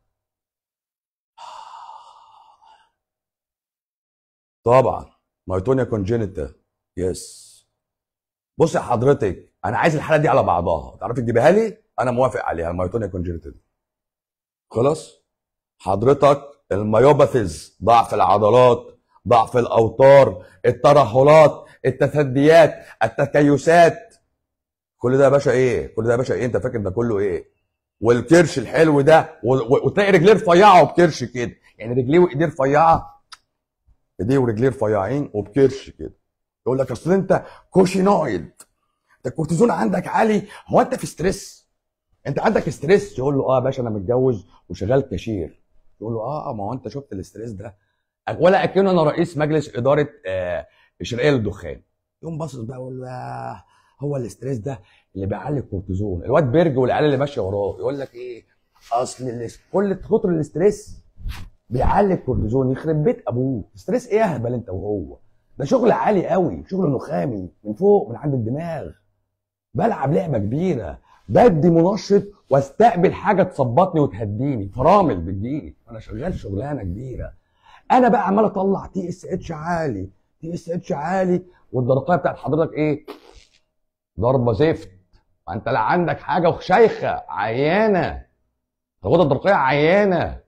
طبعا مايتونيا كونجينيتا يس بص يا حضرتك انا عايز الحاله دي على بعضها تعرفي تجيبها لي انا موافق عليها المايتونيا كونجينيتا دي خلاص حضرتك الميوباثيز ضعف العضلات ضعف الاوتار الترهلات التثديات التكيسات كل ده يا باشا ايه كل ده يا باشا ايه انت فاكر ده كله ايه والكرش الحلو ده و- و- وتلاقي رجليه رفيعه وبكرش كده يعني رجليه وايديه رفيعه ايديه ورجليه رفيعين وبكرش كده يقول لك اصل انت كوشينويد انت الكورتيزون عندك عالي هو انت في ستريس انت عندك ستريس يقول له اه يا باشا انا متجوز وشغال كاشير يقول له اه ما هو انت شفت الاستريس ده ولا اكنه انا رئيس مجلس اداره آه الشرقيه للدخان يقوم باصص بقى يقول له آه هو الاستريس ده اللي بيعلي الكورتيزون الواد بيرج والعيال اللي ماشيه وراه يقول لك ايه اصل الاس- كل كتر الاستريس بيعلي الكورتيزون يخرب بيت ابوه ستريس ايه يا هبل انت وهو ده شغل عالي قوي شغل نخامي من فوق من عند الدماغ بلعب لعبه كبيره بدي منشط واستقبل حاجه تظبطني وتهديني فرامل بتجيلي انا شغال شغلانه كبيره انا بقى عمال اطلع تي اس اتش عالي تي اس اتش عالي والدرقيه بتاعت حضرتك ايه ضربه زفت ما انت لا عندك حاجه وشيخه عيانه الغده الدرقيه عيانه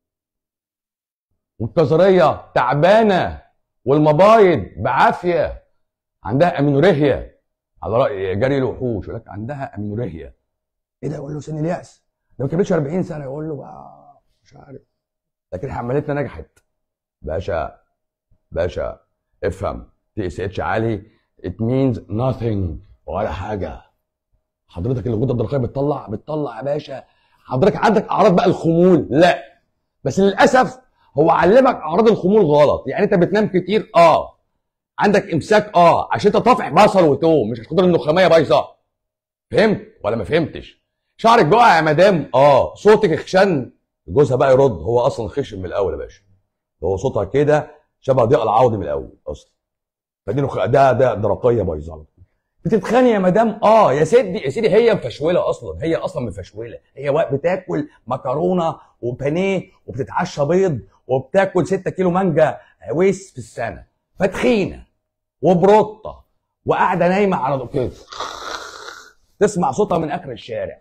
والكظريه تعبانه والمبايض بعافيه عندها امينوريهيا على راي جري الوحوش يقول لك عندها امينوريهيا ايه ده يقول له سن الياس ده ما كملش 40 سنه يقول له بقى مش عارف لكن احنا عملتنا نجحت باشا باشا افهم تي اس اتش عالي ات مينز nothing ولا حاجه حضرتك الغده الدرقيه بتطلع بتطلع يا باشا حضرتك عندك اعراض بقى الخمول لا بس للاسف هو علمك اعراض الخمول غلط يعني انت بتنام كتير اه عندك امساك اه عشان انت طافح بصل وتوم مش عشان خاطر النخاميه بايظه فهمت ولا ما فهمتش شعرك بيقع يا مدام اه صوتك خشن جوزها بقى يرد هو اصلا خشن من الاول يا باشا هو صوتها كده شبه ضياء العوضي من الاول اصلا فدي نخ... ده ده درقيه بايظه بتتخانق يا مدام اه يا سيدي يا سيدي هي مفشوله اصلا هي اصلا مفشوله هي وقت بتاكل مكرونه وبانيه وبتتعشى بيض وبتاكل 6 كيلو مانجا ويس في السنه فتخينه وبروطه وقاعده نايمه على كده تسمع صوتها من اخر الشارع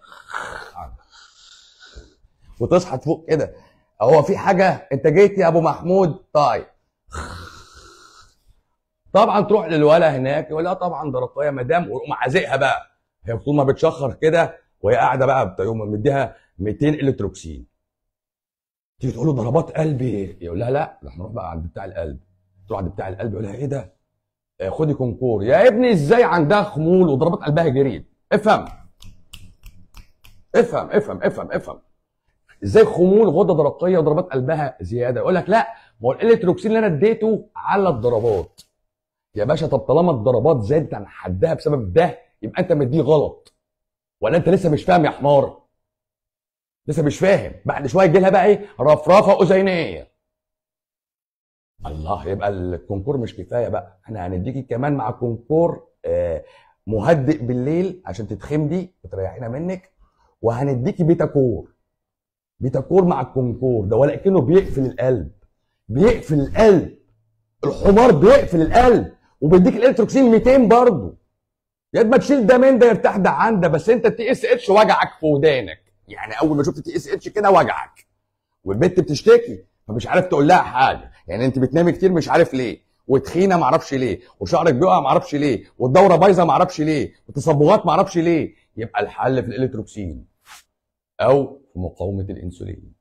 وتصحى تفوق كده هو في حاجه انت جيت يا ابو محمود طيب طبعا تروح للولا هناك يقول لها طبعا ده رقايه مدام ويقوم عازقها بقى هي طول ما بتشخر كده وهي قاعده بقى يقوم مديها 200 الكتروكسين تيجي تقول له ضربات قلبي يقول لها لا احنا نروح بقى عند بتاع القلب تروح عند بتاع القلب يقول لها ايه ده آه، خدي كونكور يا ابني ازاي عندها خمول وضربات قلبها جريد افهم افهم افهم افهم افهم ازاي خمول غده درقيه وضربات قلبها زياده يقول لك لا ما هو الالكتروكسين اللي انا اديته على الضربات يا باشا طب طالما الضربات زادت عن حدها بسبب ده يبقى انت مديه غلط ولا انت لسه مش فاهم يا حمار لسه مش فاهم بعد شويه يجي لها بقى ايه رفرفه اذينيه الله يبقى الكونكور مش كفايه بقى احنا هنديكي كمان مع كونكور آه مهدئ بالليل عشان تتخمدي وتريحينا منك وهنديكي بيتا كور بيتا كور مع الكونكور ده ولكنه بيقفل القلب بيقفل القلب الحمار بيقفل القلب وبيديك الالكتروكسين 200 برضه يا ما تشيل ده من ده يرتاح ده عن ده بس انت التي اس اتش وجعك في ودانك يعني اول ما شفت التي اس اتش كده وجعك والبنت بتشتكي فمش عارف تقول لها حاجه يعني انت بتنامي كتير مش عارف ليه وتخينه معرفش ليه وشعرك بيقع معرفش ليه والدوره بايظه معرفش ليه وتصبغات معرفش ليه يبقى الحل في الالكتروكسين او في مقاومه الانسولين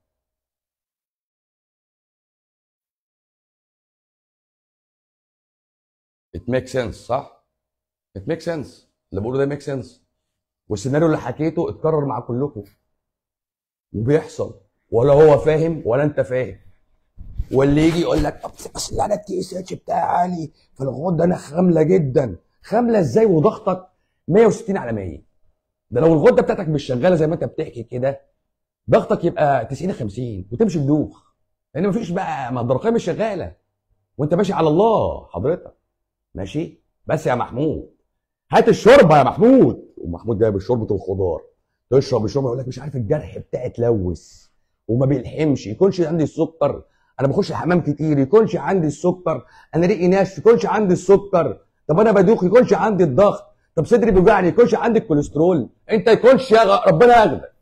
it makes sense صح it makes sense اللي بقوله ده makes sense والسيناريو اللي حكيته اتكرر مع كلكم وبيحصل ولا هو فاهم ولا انت فاهم واللي يجي يقول لك طب اصل انا التي اس اتش بتاعي عالي فالغده انا خامله جدا خامله ازاي وضغطك 160 على 100 ده لو الغده بتاعتك مش شغاله زي ما انت بتحكي كده ضغطك يبقى 90 50 وتمشي بدوخ لان مفيش بقى ما الدرقيه مش شغاله وانت ماشي على الله حضرتك ماشي بس يا محمود هات الشوربه يا محمود ومحمود جايب شوربه الخضار تشرب الشوربه يقول لك مش عارف الجرح بتاعي اتلوث وما بيلحمش يكونش عندي السكر انا بخش الحمام كتير يكونش عندي السكر انا ريقي ناشف يكونش عندي السكر طب انا بدوخ يكونش عندي الضغط طب صدري بيوجعني يكونش عندي الكوليسترول انت يكونش يا غ... ربنا ياخدك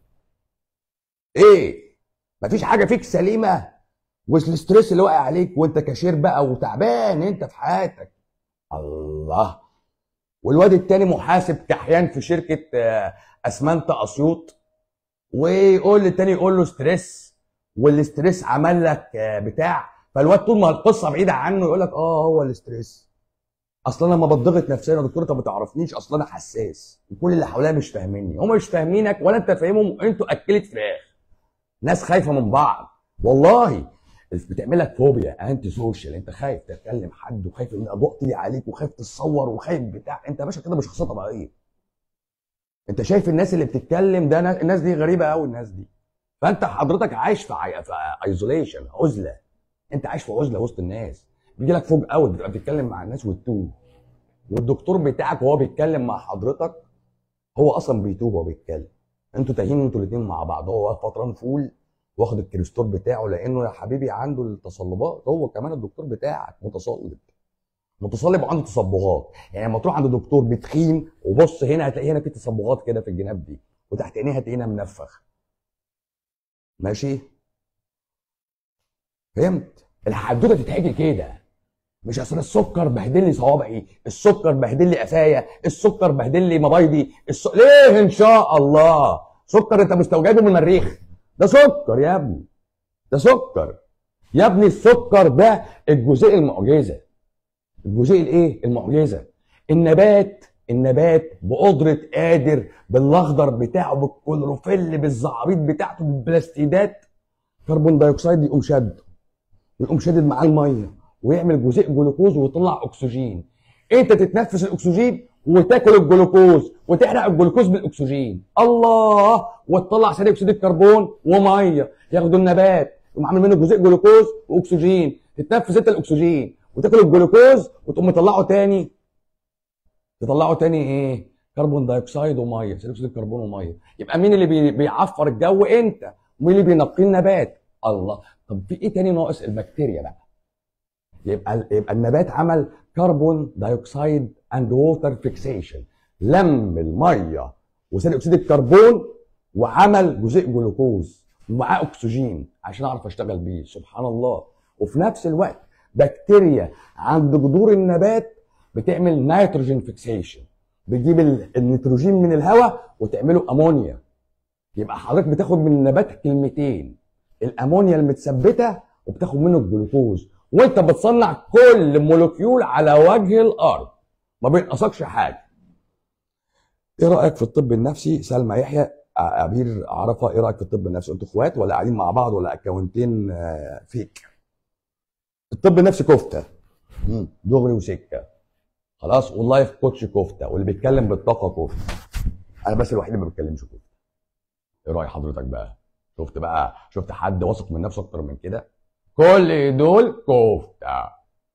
ايه مفيش حاجه فيك سليمه والستريس اللي واقع عليك وانت كاشير بقى وتعبان انت في حياتك الله والواد التاني محاسب كحيان في شركه آه، اسمنت اسيوط ويقول للتاني يقول له ستريس والستريس عمل لك آه، بتاع فالواد طول ما القصه بعيده عنه يقول لك اه هو الاستريس اصل انا لما بتضغط نفسيا يا دكتور انت ما تعرفنيش اصل انا حساس وكل اللي حواليا مش فاهميني هم مش فاهمينك ولا انت فاهمهم انتوا اكلت فراخ ناس خايفه من بعض والله بتعمل لك فوبيا انتي سوشيال انت خايف تكلم حد وخايف ان اضواء تيجي عليك وخايف تتصور وخايف بتاع انت يا باشا كده مش شخصيه طبيعيه انت شايف الناس اللي بتتكلم ده نا- الناس دي غريبه قوي الناس دي فانت حضرتك عايش في عي... في ايزوليشن عزله انت عايش في عزله وسط الناس بيجي لك فوج اوت بتبقى بتتكلم مع الناس وتتوه والدكتور بتاعك وهو بيتكلم مع حضرتك هو اصلا بيتوه وهو بيتكلم انتوا تاهين انتوا الاثنين مع بعض هو واقف فطران فول واخد الكريستور بتاعه لانه يا حبيبي عنده التصلبات هو كمان الدكتور بتاعك متصلب متصلب وعنده تصبغات يعني لما تروح عند دكتور بتخين وبص هنا هتلاقي هنا في تصبغات كده في الجناب دي وتحت عينيه هتلاقي هنا منفخ ماشي فهمت الحدوته تتحكي كده مش اصل السكر بهدل لي صوابعي السكر بهدل لي قفايا السكر بهدل لي مبايضي الس... ليه ان شاء الله سكر انت مستوجبه من المريخ ده سكر يا ابني ده سكر يا ابني السكر ده الجزيء المعجزه الجزيء الايه المعجزه النبات النبات بقدره قادر بالاخضر بتاعه بالكلوروفيل بالزعابيط بتاعته بالبلاستيدات كربون دايوكسيد يقوم شده يقوم شادد معاه الميه ويعمل جزيء جلوكوز ويطلع اكسجين انت تتنفس الاكسجين وتاكل الجلوكوز وتحرق الجلوكوز بالاكسجين الله وتطلع ثاني اكسيد الكربون وميه ياخدوا النبات يقوم عامل منه جزيء جلوكوز واكسجين تتنفس انت الاكسجين وتاكل الجلوكوز وتقوم مطلعه تاني تطلعوا تاني ايه كربون دايوكسيد وميه ثاني اكسيد الكربون وميه يبقى مين اللي بي- بيعفر الجو انت ومين اللي بينقي النبات الله طب في ايه تاني ناقص البكتيريا بقى يبقى يبقى النبات عمل كربون دايوكسيد اند ووتر فيكسيشن لم الميه وثاني اكسيد الكربون وعمل جزيء جلوكوز ومعاه اكسجين عشان اعرف اشتغل بيه سبحان الله وفي نفس الوقت بكتيريا عند جذور النبات بتعمل نيتروجين فيكسيشن بتجيب ال- النيتروجين من الهواء وتعمله امونيا يبقى حضرتك بتاخد من النبات كلمتين الامونيا المتثبته وبتاخد منه الجلوكوز وانت بتصنع كل مولكيول على وجه الارض ما بينقصكش حاجه ايه رايك في الطب النفسي سلمى يحيى ع- عبير عرفه ايه رايك في الطب النفسي انتوا اخوات ولا قاعدين مع بعض ولا اكونتين آه، فيك الطب النفسي كفته مم، دغري وسكه خلاص واللايف كوتش كفته واللي بيتكلم بالطاقه كفته انا بس الوحيد اللي ما بتكلمش كفته ايه راي حضرتك بقى شفت بقى شفت حد واثق من نفسه اكتر من كده كل دول كفته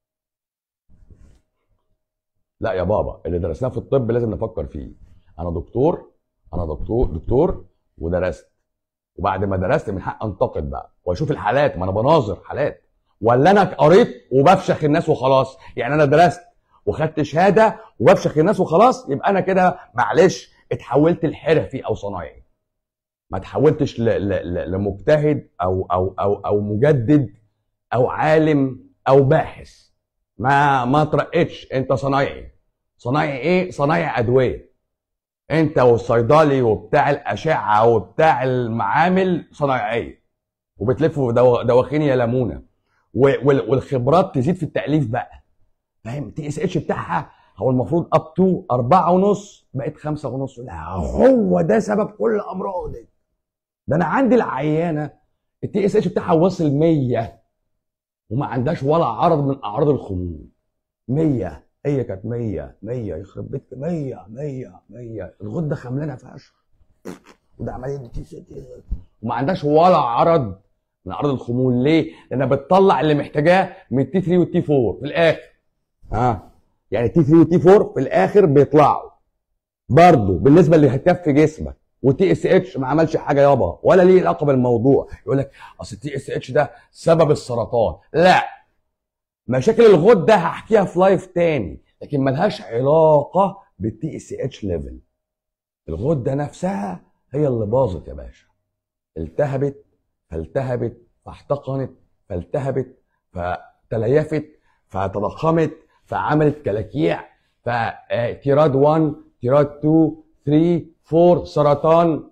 لا يا بابا اللي درسناه في الطب لازم نفكر فيه انا دكتور انا دكتور دكتور ودرست وبعد ما درست من حق انتقد بقى واشوف الحالات ما انا بناظر حالات ولا انا قريت وبفشخ الناس وخلاص يعني انا درست وخدت شهاده وبفشخ الناس وخلاص يبقى انا كده معلش اتحولت لحرفي او صنايعي ما تحولتش ل- ل- ل- لمجتهد او او او او مجدد او عالم او باحث ما ما ترقتش انت صنايعي صنايعي ايه صنايعي ادويه انت والصيدلي وبتاع الاشعه وبتاع المعامل صنايعيه وبتلفوا في دوا- دواخين يا لمونه و- وال- والخبرات تزيد في التاليف بقى فاهم تي اس اتش بتاعها هو المفروض اب تو أربعة ونص بقت خمسة ونص لا هو ده سبب كل امراضك ده انا عندي العيانه التي اس اتش بتاعها وصل 100 وما عندهاش ولا عرض من اعراض الخمول 100 هي كانت 100 100 يخرب بيتك 100 100 100 الغده خملانه فشخ وده عمليه تي اس اتش وما عندهاش ولا عرض من اعراض الخمول ليه؟ لانها بتطلع اللي محتاجاه من التي 3 والتي 4 في الاخر ها يعني التي 3 والتي 4 في الاخر بيطلعوا برضه بالنسبه اللي هتكفي جسمك والتي اس اتش ما عملش حاجه يابا ولا ليه علاقه بالموضوع يقول لك اصل التي اس اتش ده سبب السرطان لا مشاكل الغده هحكيها في لايف تاني لكن ملهاش علاقه بالتي اس اتش ليفل الغده نفسها هي اللي باظت يا باشا التهبت فالتهبت فاحتقنت فالتهبت فتليفت فتضخمت فعملت كلاكيع فتيراد 1 تيراد 2 3 4 سرطان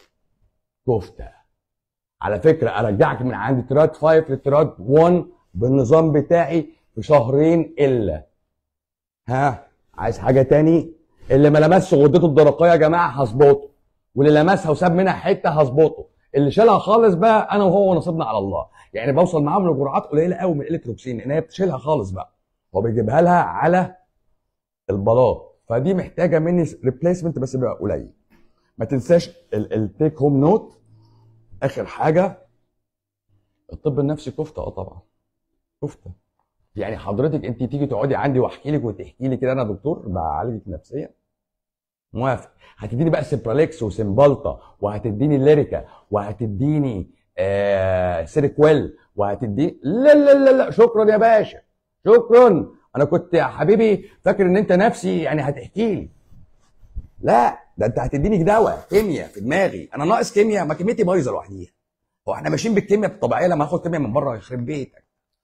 كفته على فكره ارجعك من عند تيراد 5 لتيراد 1 بالنظام بتاعي في شهرين الا ها عايز حاجه تاني اللي ما لمسش غدته الدرقيه يا جماعه هظبطه واللي لمسها وساب منها حته هظبطه اللي شالها خالص بقى انا وهو نصيبنا على الله يعني بوصل معاهم لجرعات قليله قوي من الالكتروكسين لان هي بتشيلها خالص بقى هو بيجيبها لها على البلاط فدي محتاجه مني ريبليسمنت بس بيبقى قليل ما تنساش التيك هوم نوت اخر حاجه الطب النفسي كفته اه طبعا كفته يعني حضرتك انت تيجي تقعدي عندي واحكي لك وتحكي لي كده انا دكتور بعالجك نفسيا موافق هتديني بقى سيبراليكس وسيمبالتا وهتديني ليريكا وهتديني آه سيريكويل وهتديني لا لا لا لا شكرا يا باشا شكرا انا كنت يا حبيبي فاكر ان انت نفسي يعني هتحكي لي لا ده انت هتديني دواء كيمياء في دماغي انا ناقص كيمياء ما كميتي بايظه لوحديها هو احنا ماشيين بالكيمياء الطبيعيه لما اخد كيمياء من بره يخرب بيتك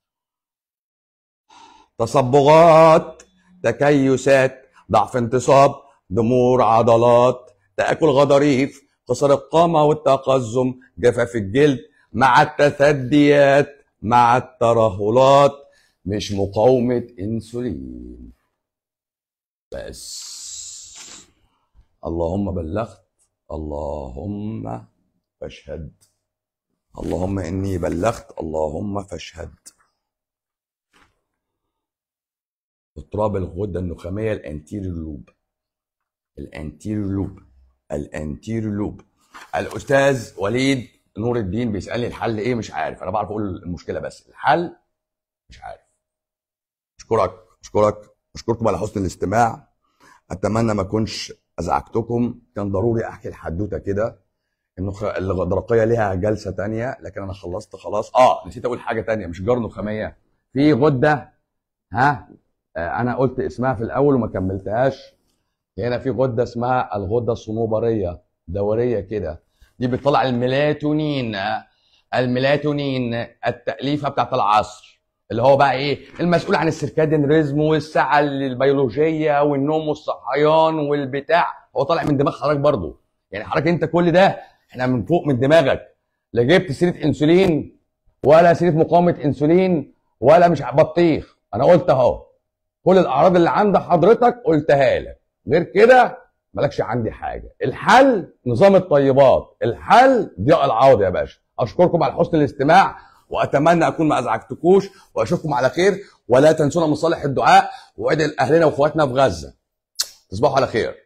تصبغات تكيسات ضعف انتصاب ضمور عضلات تاكل غضاريف قصر القامه والتقزم جفاف الجلد مع التثديات مع الترهلات مش مقاومه انسولين بس اللهم بلغت اللهم فاشهد اللهم اني بلغت اللهم فاشهد اضطراب الغده النخاميه الانتيريور لوب الانتيريور لوب الانتيريور لوب الاستاذ وليد نور الدين بيسالني الحل ايه مش عارف انا بعرف اقول المشكله بس الحل مش عارف اشكرك اشكرك اشكركم على حسن الاستماع اتمنى ما اكونش ازعجتكم كان ضروري احكي الحدوته كده انه خ- الغدرقيه ليها جلسه تانية لكن انا خلصت خلاص اه نسيت اقول حاجه تانية مش جار نخاميه في غده ها آه، انا قلت اسمها في الاول وما كملتهاش هنا في غده اسمها الغده الصنوبريه دوريه كده دي بتطلع الميلاتونين آه، الميلاتونين التأليفة بتاعت العصر اللي هو بقى ايه المسؤول عن السيركادين ريزم والساعة البيولوجية والنوم والصحيان والبتاع هو طالع من دماغ حضرتك برضه يعني حضرتك انت كل ده احنا من فوق من دماغك لا جبت سيرة انسولين ولا سيرة مقاومة انسولين ولا مش بطيخ انا قلت اهو كل الاعراض اللي عند حضرتك قلتها لك غير كده مالكش عندي حاجه الحل نظام الطيبات الحل ضياء العوض يا باشا اشكركم على حسن الاستماع واتمنى اكون ما ازعجتكوش واشوفكم على خير ولا تنسونا من صالح الدعاء وادعي لاهلنا واخواتنا في غزه تصبحوا على خير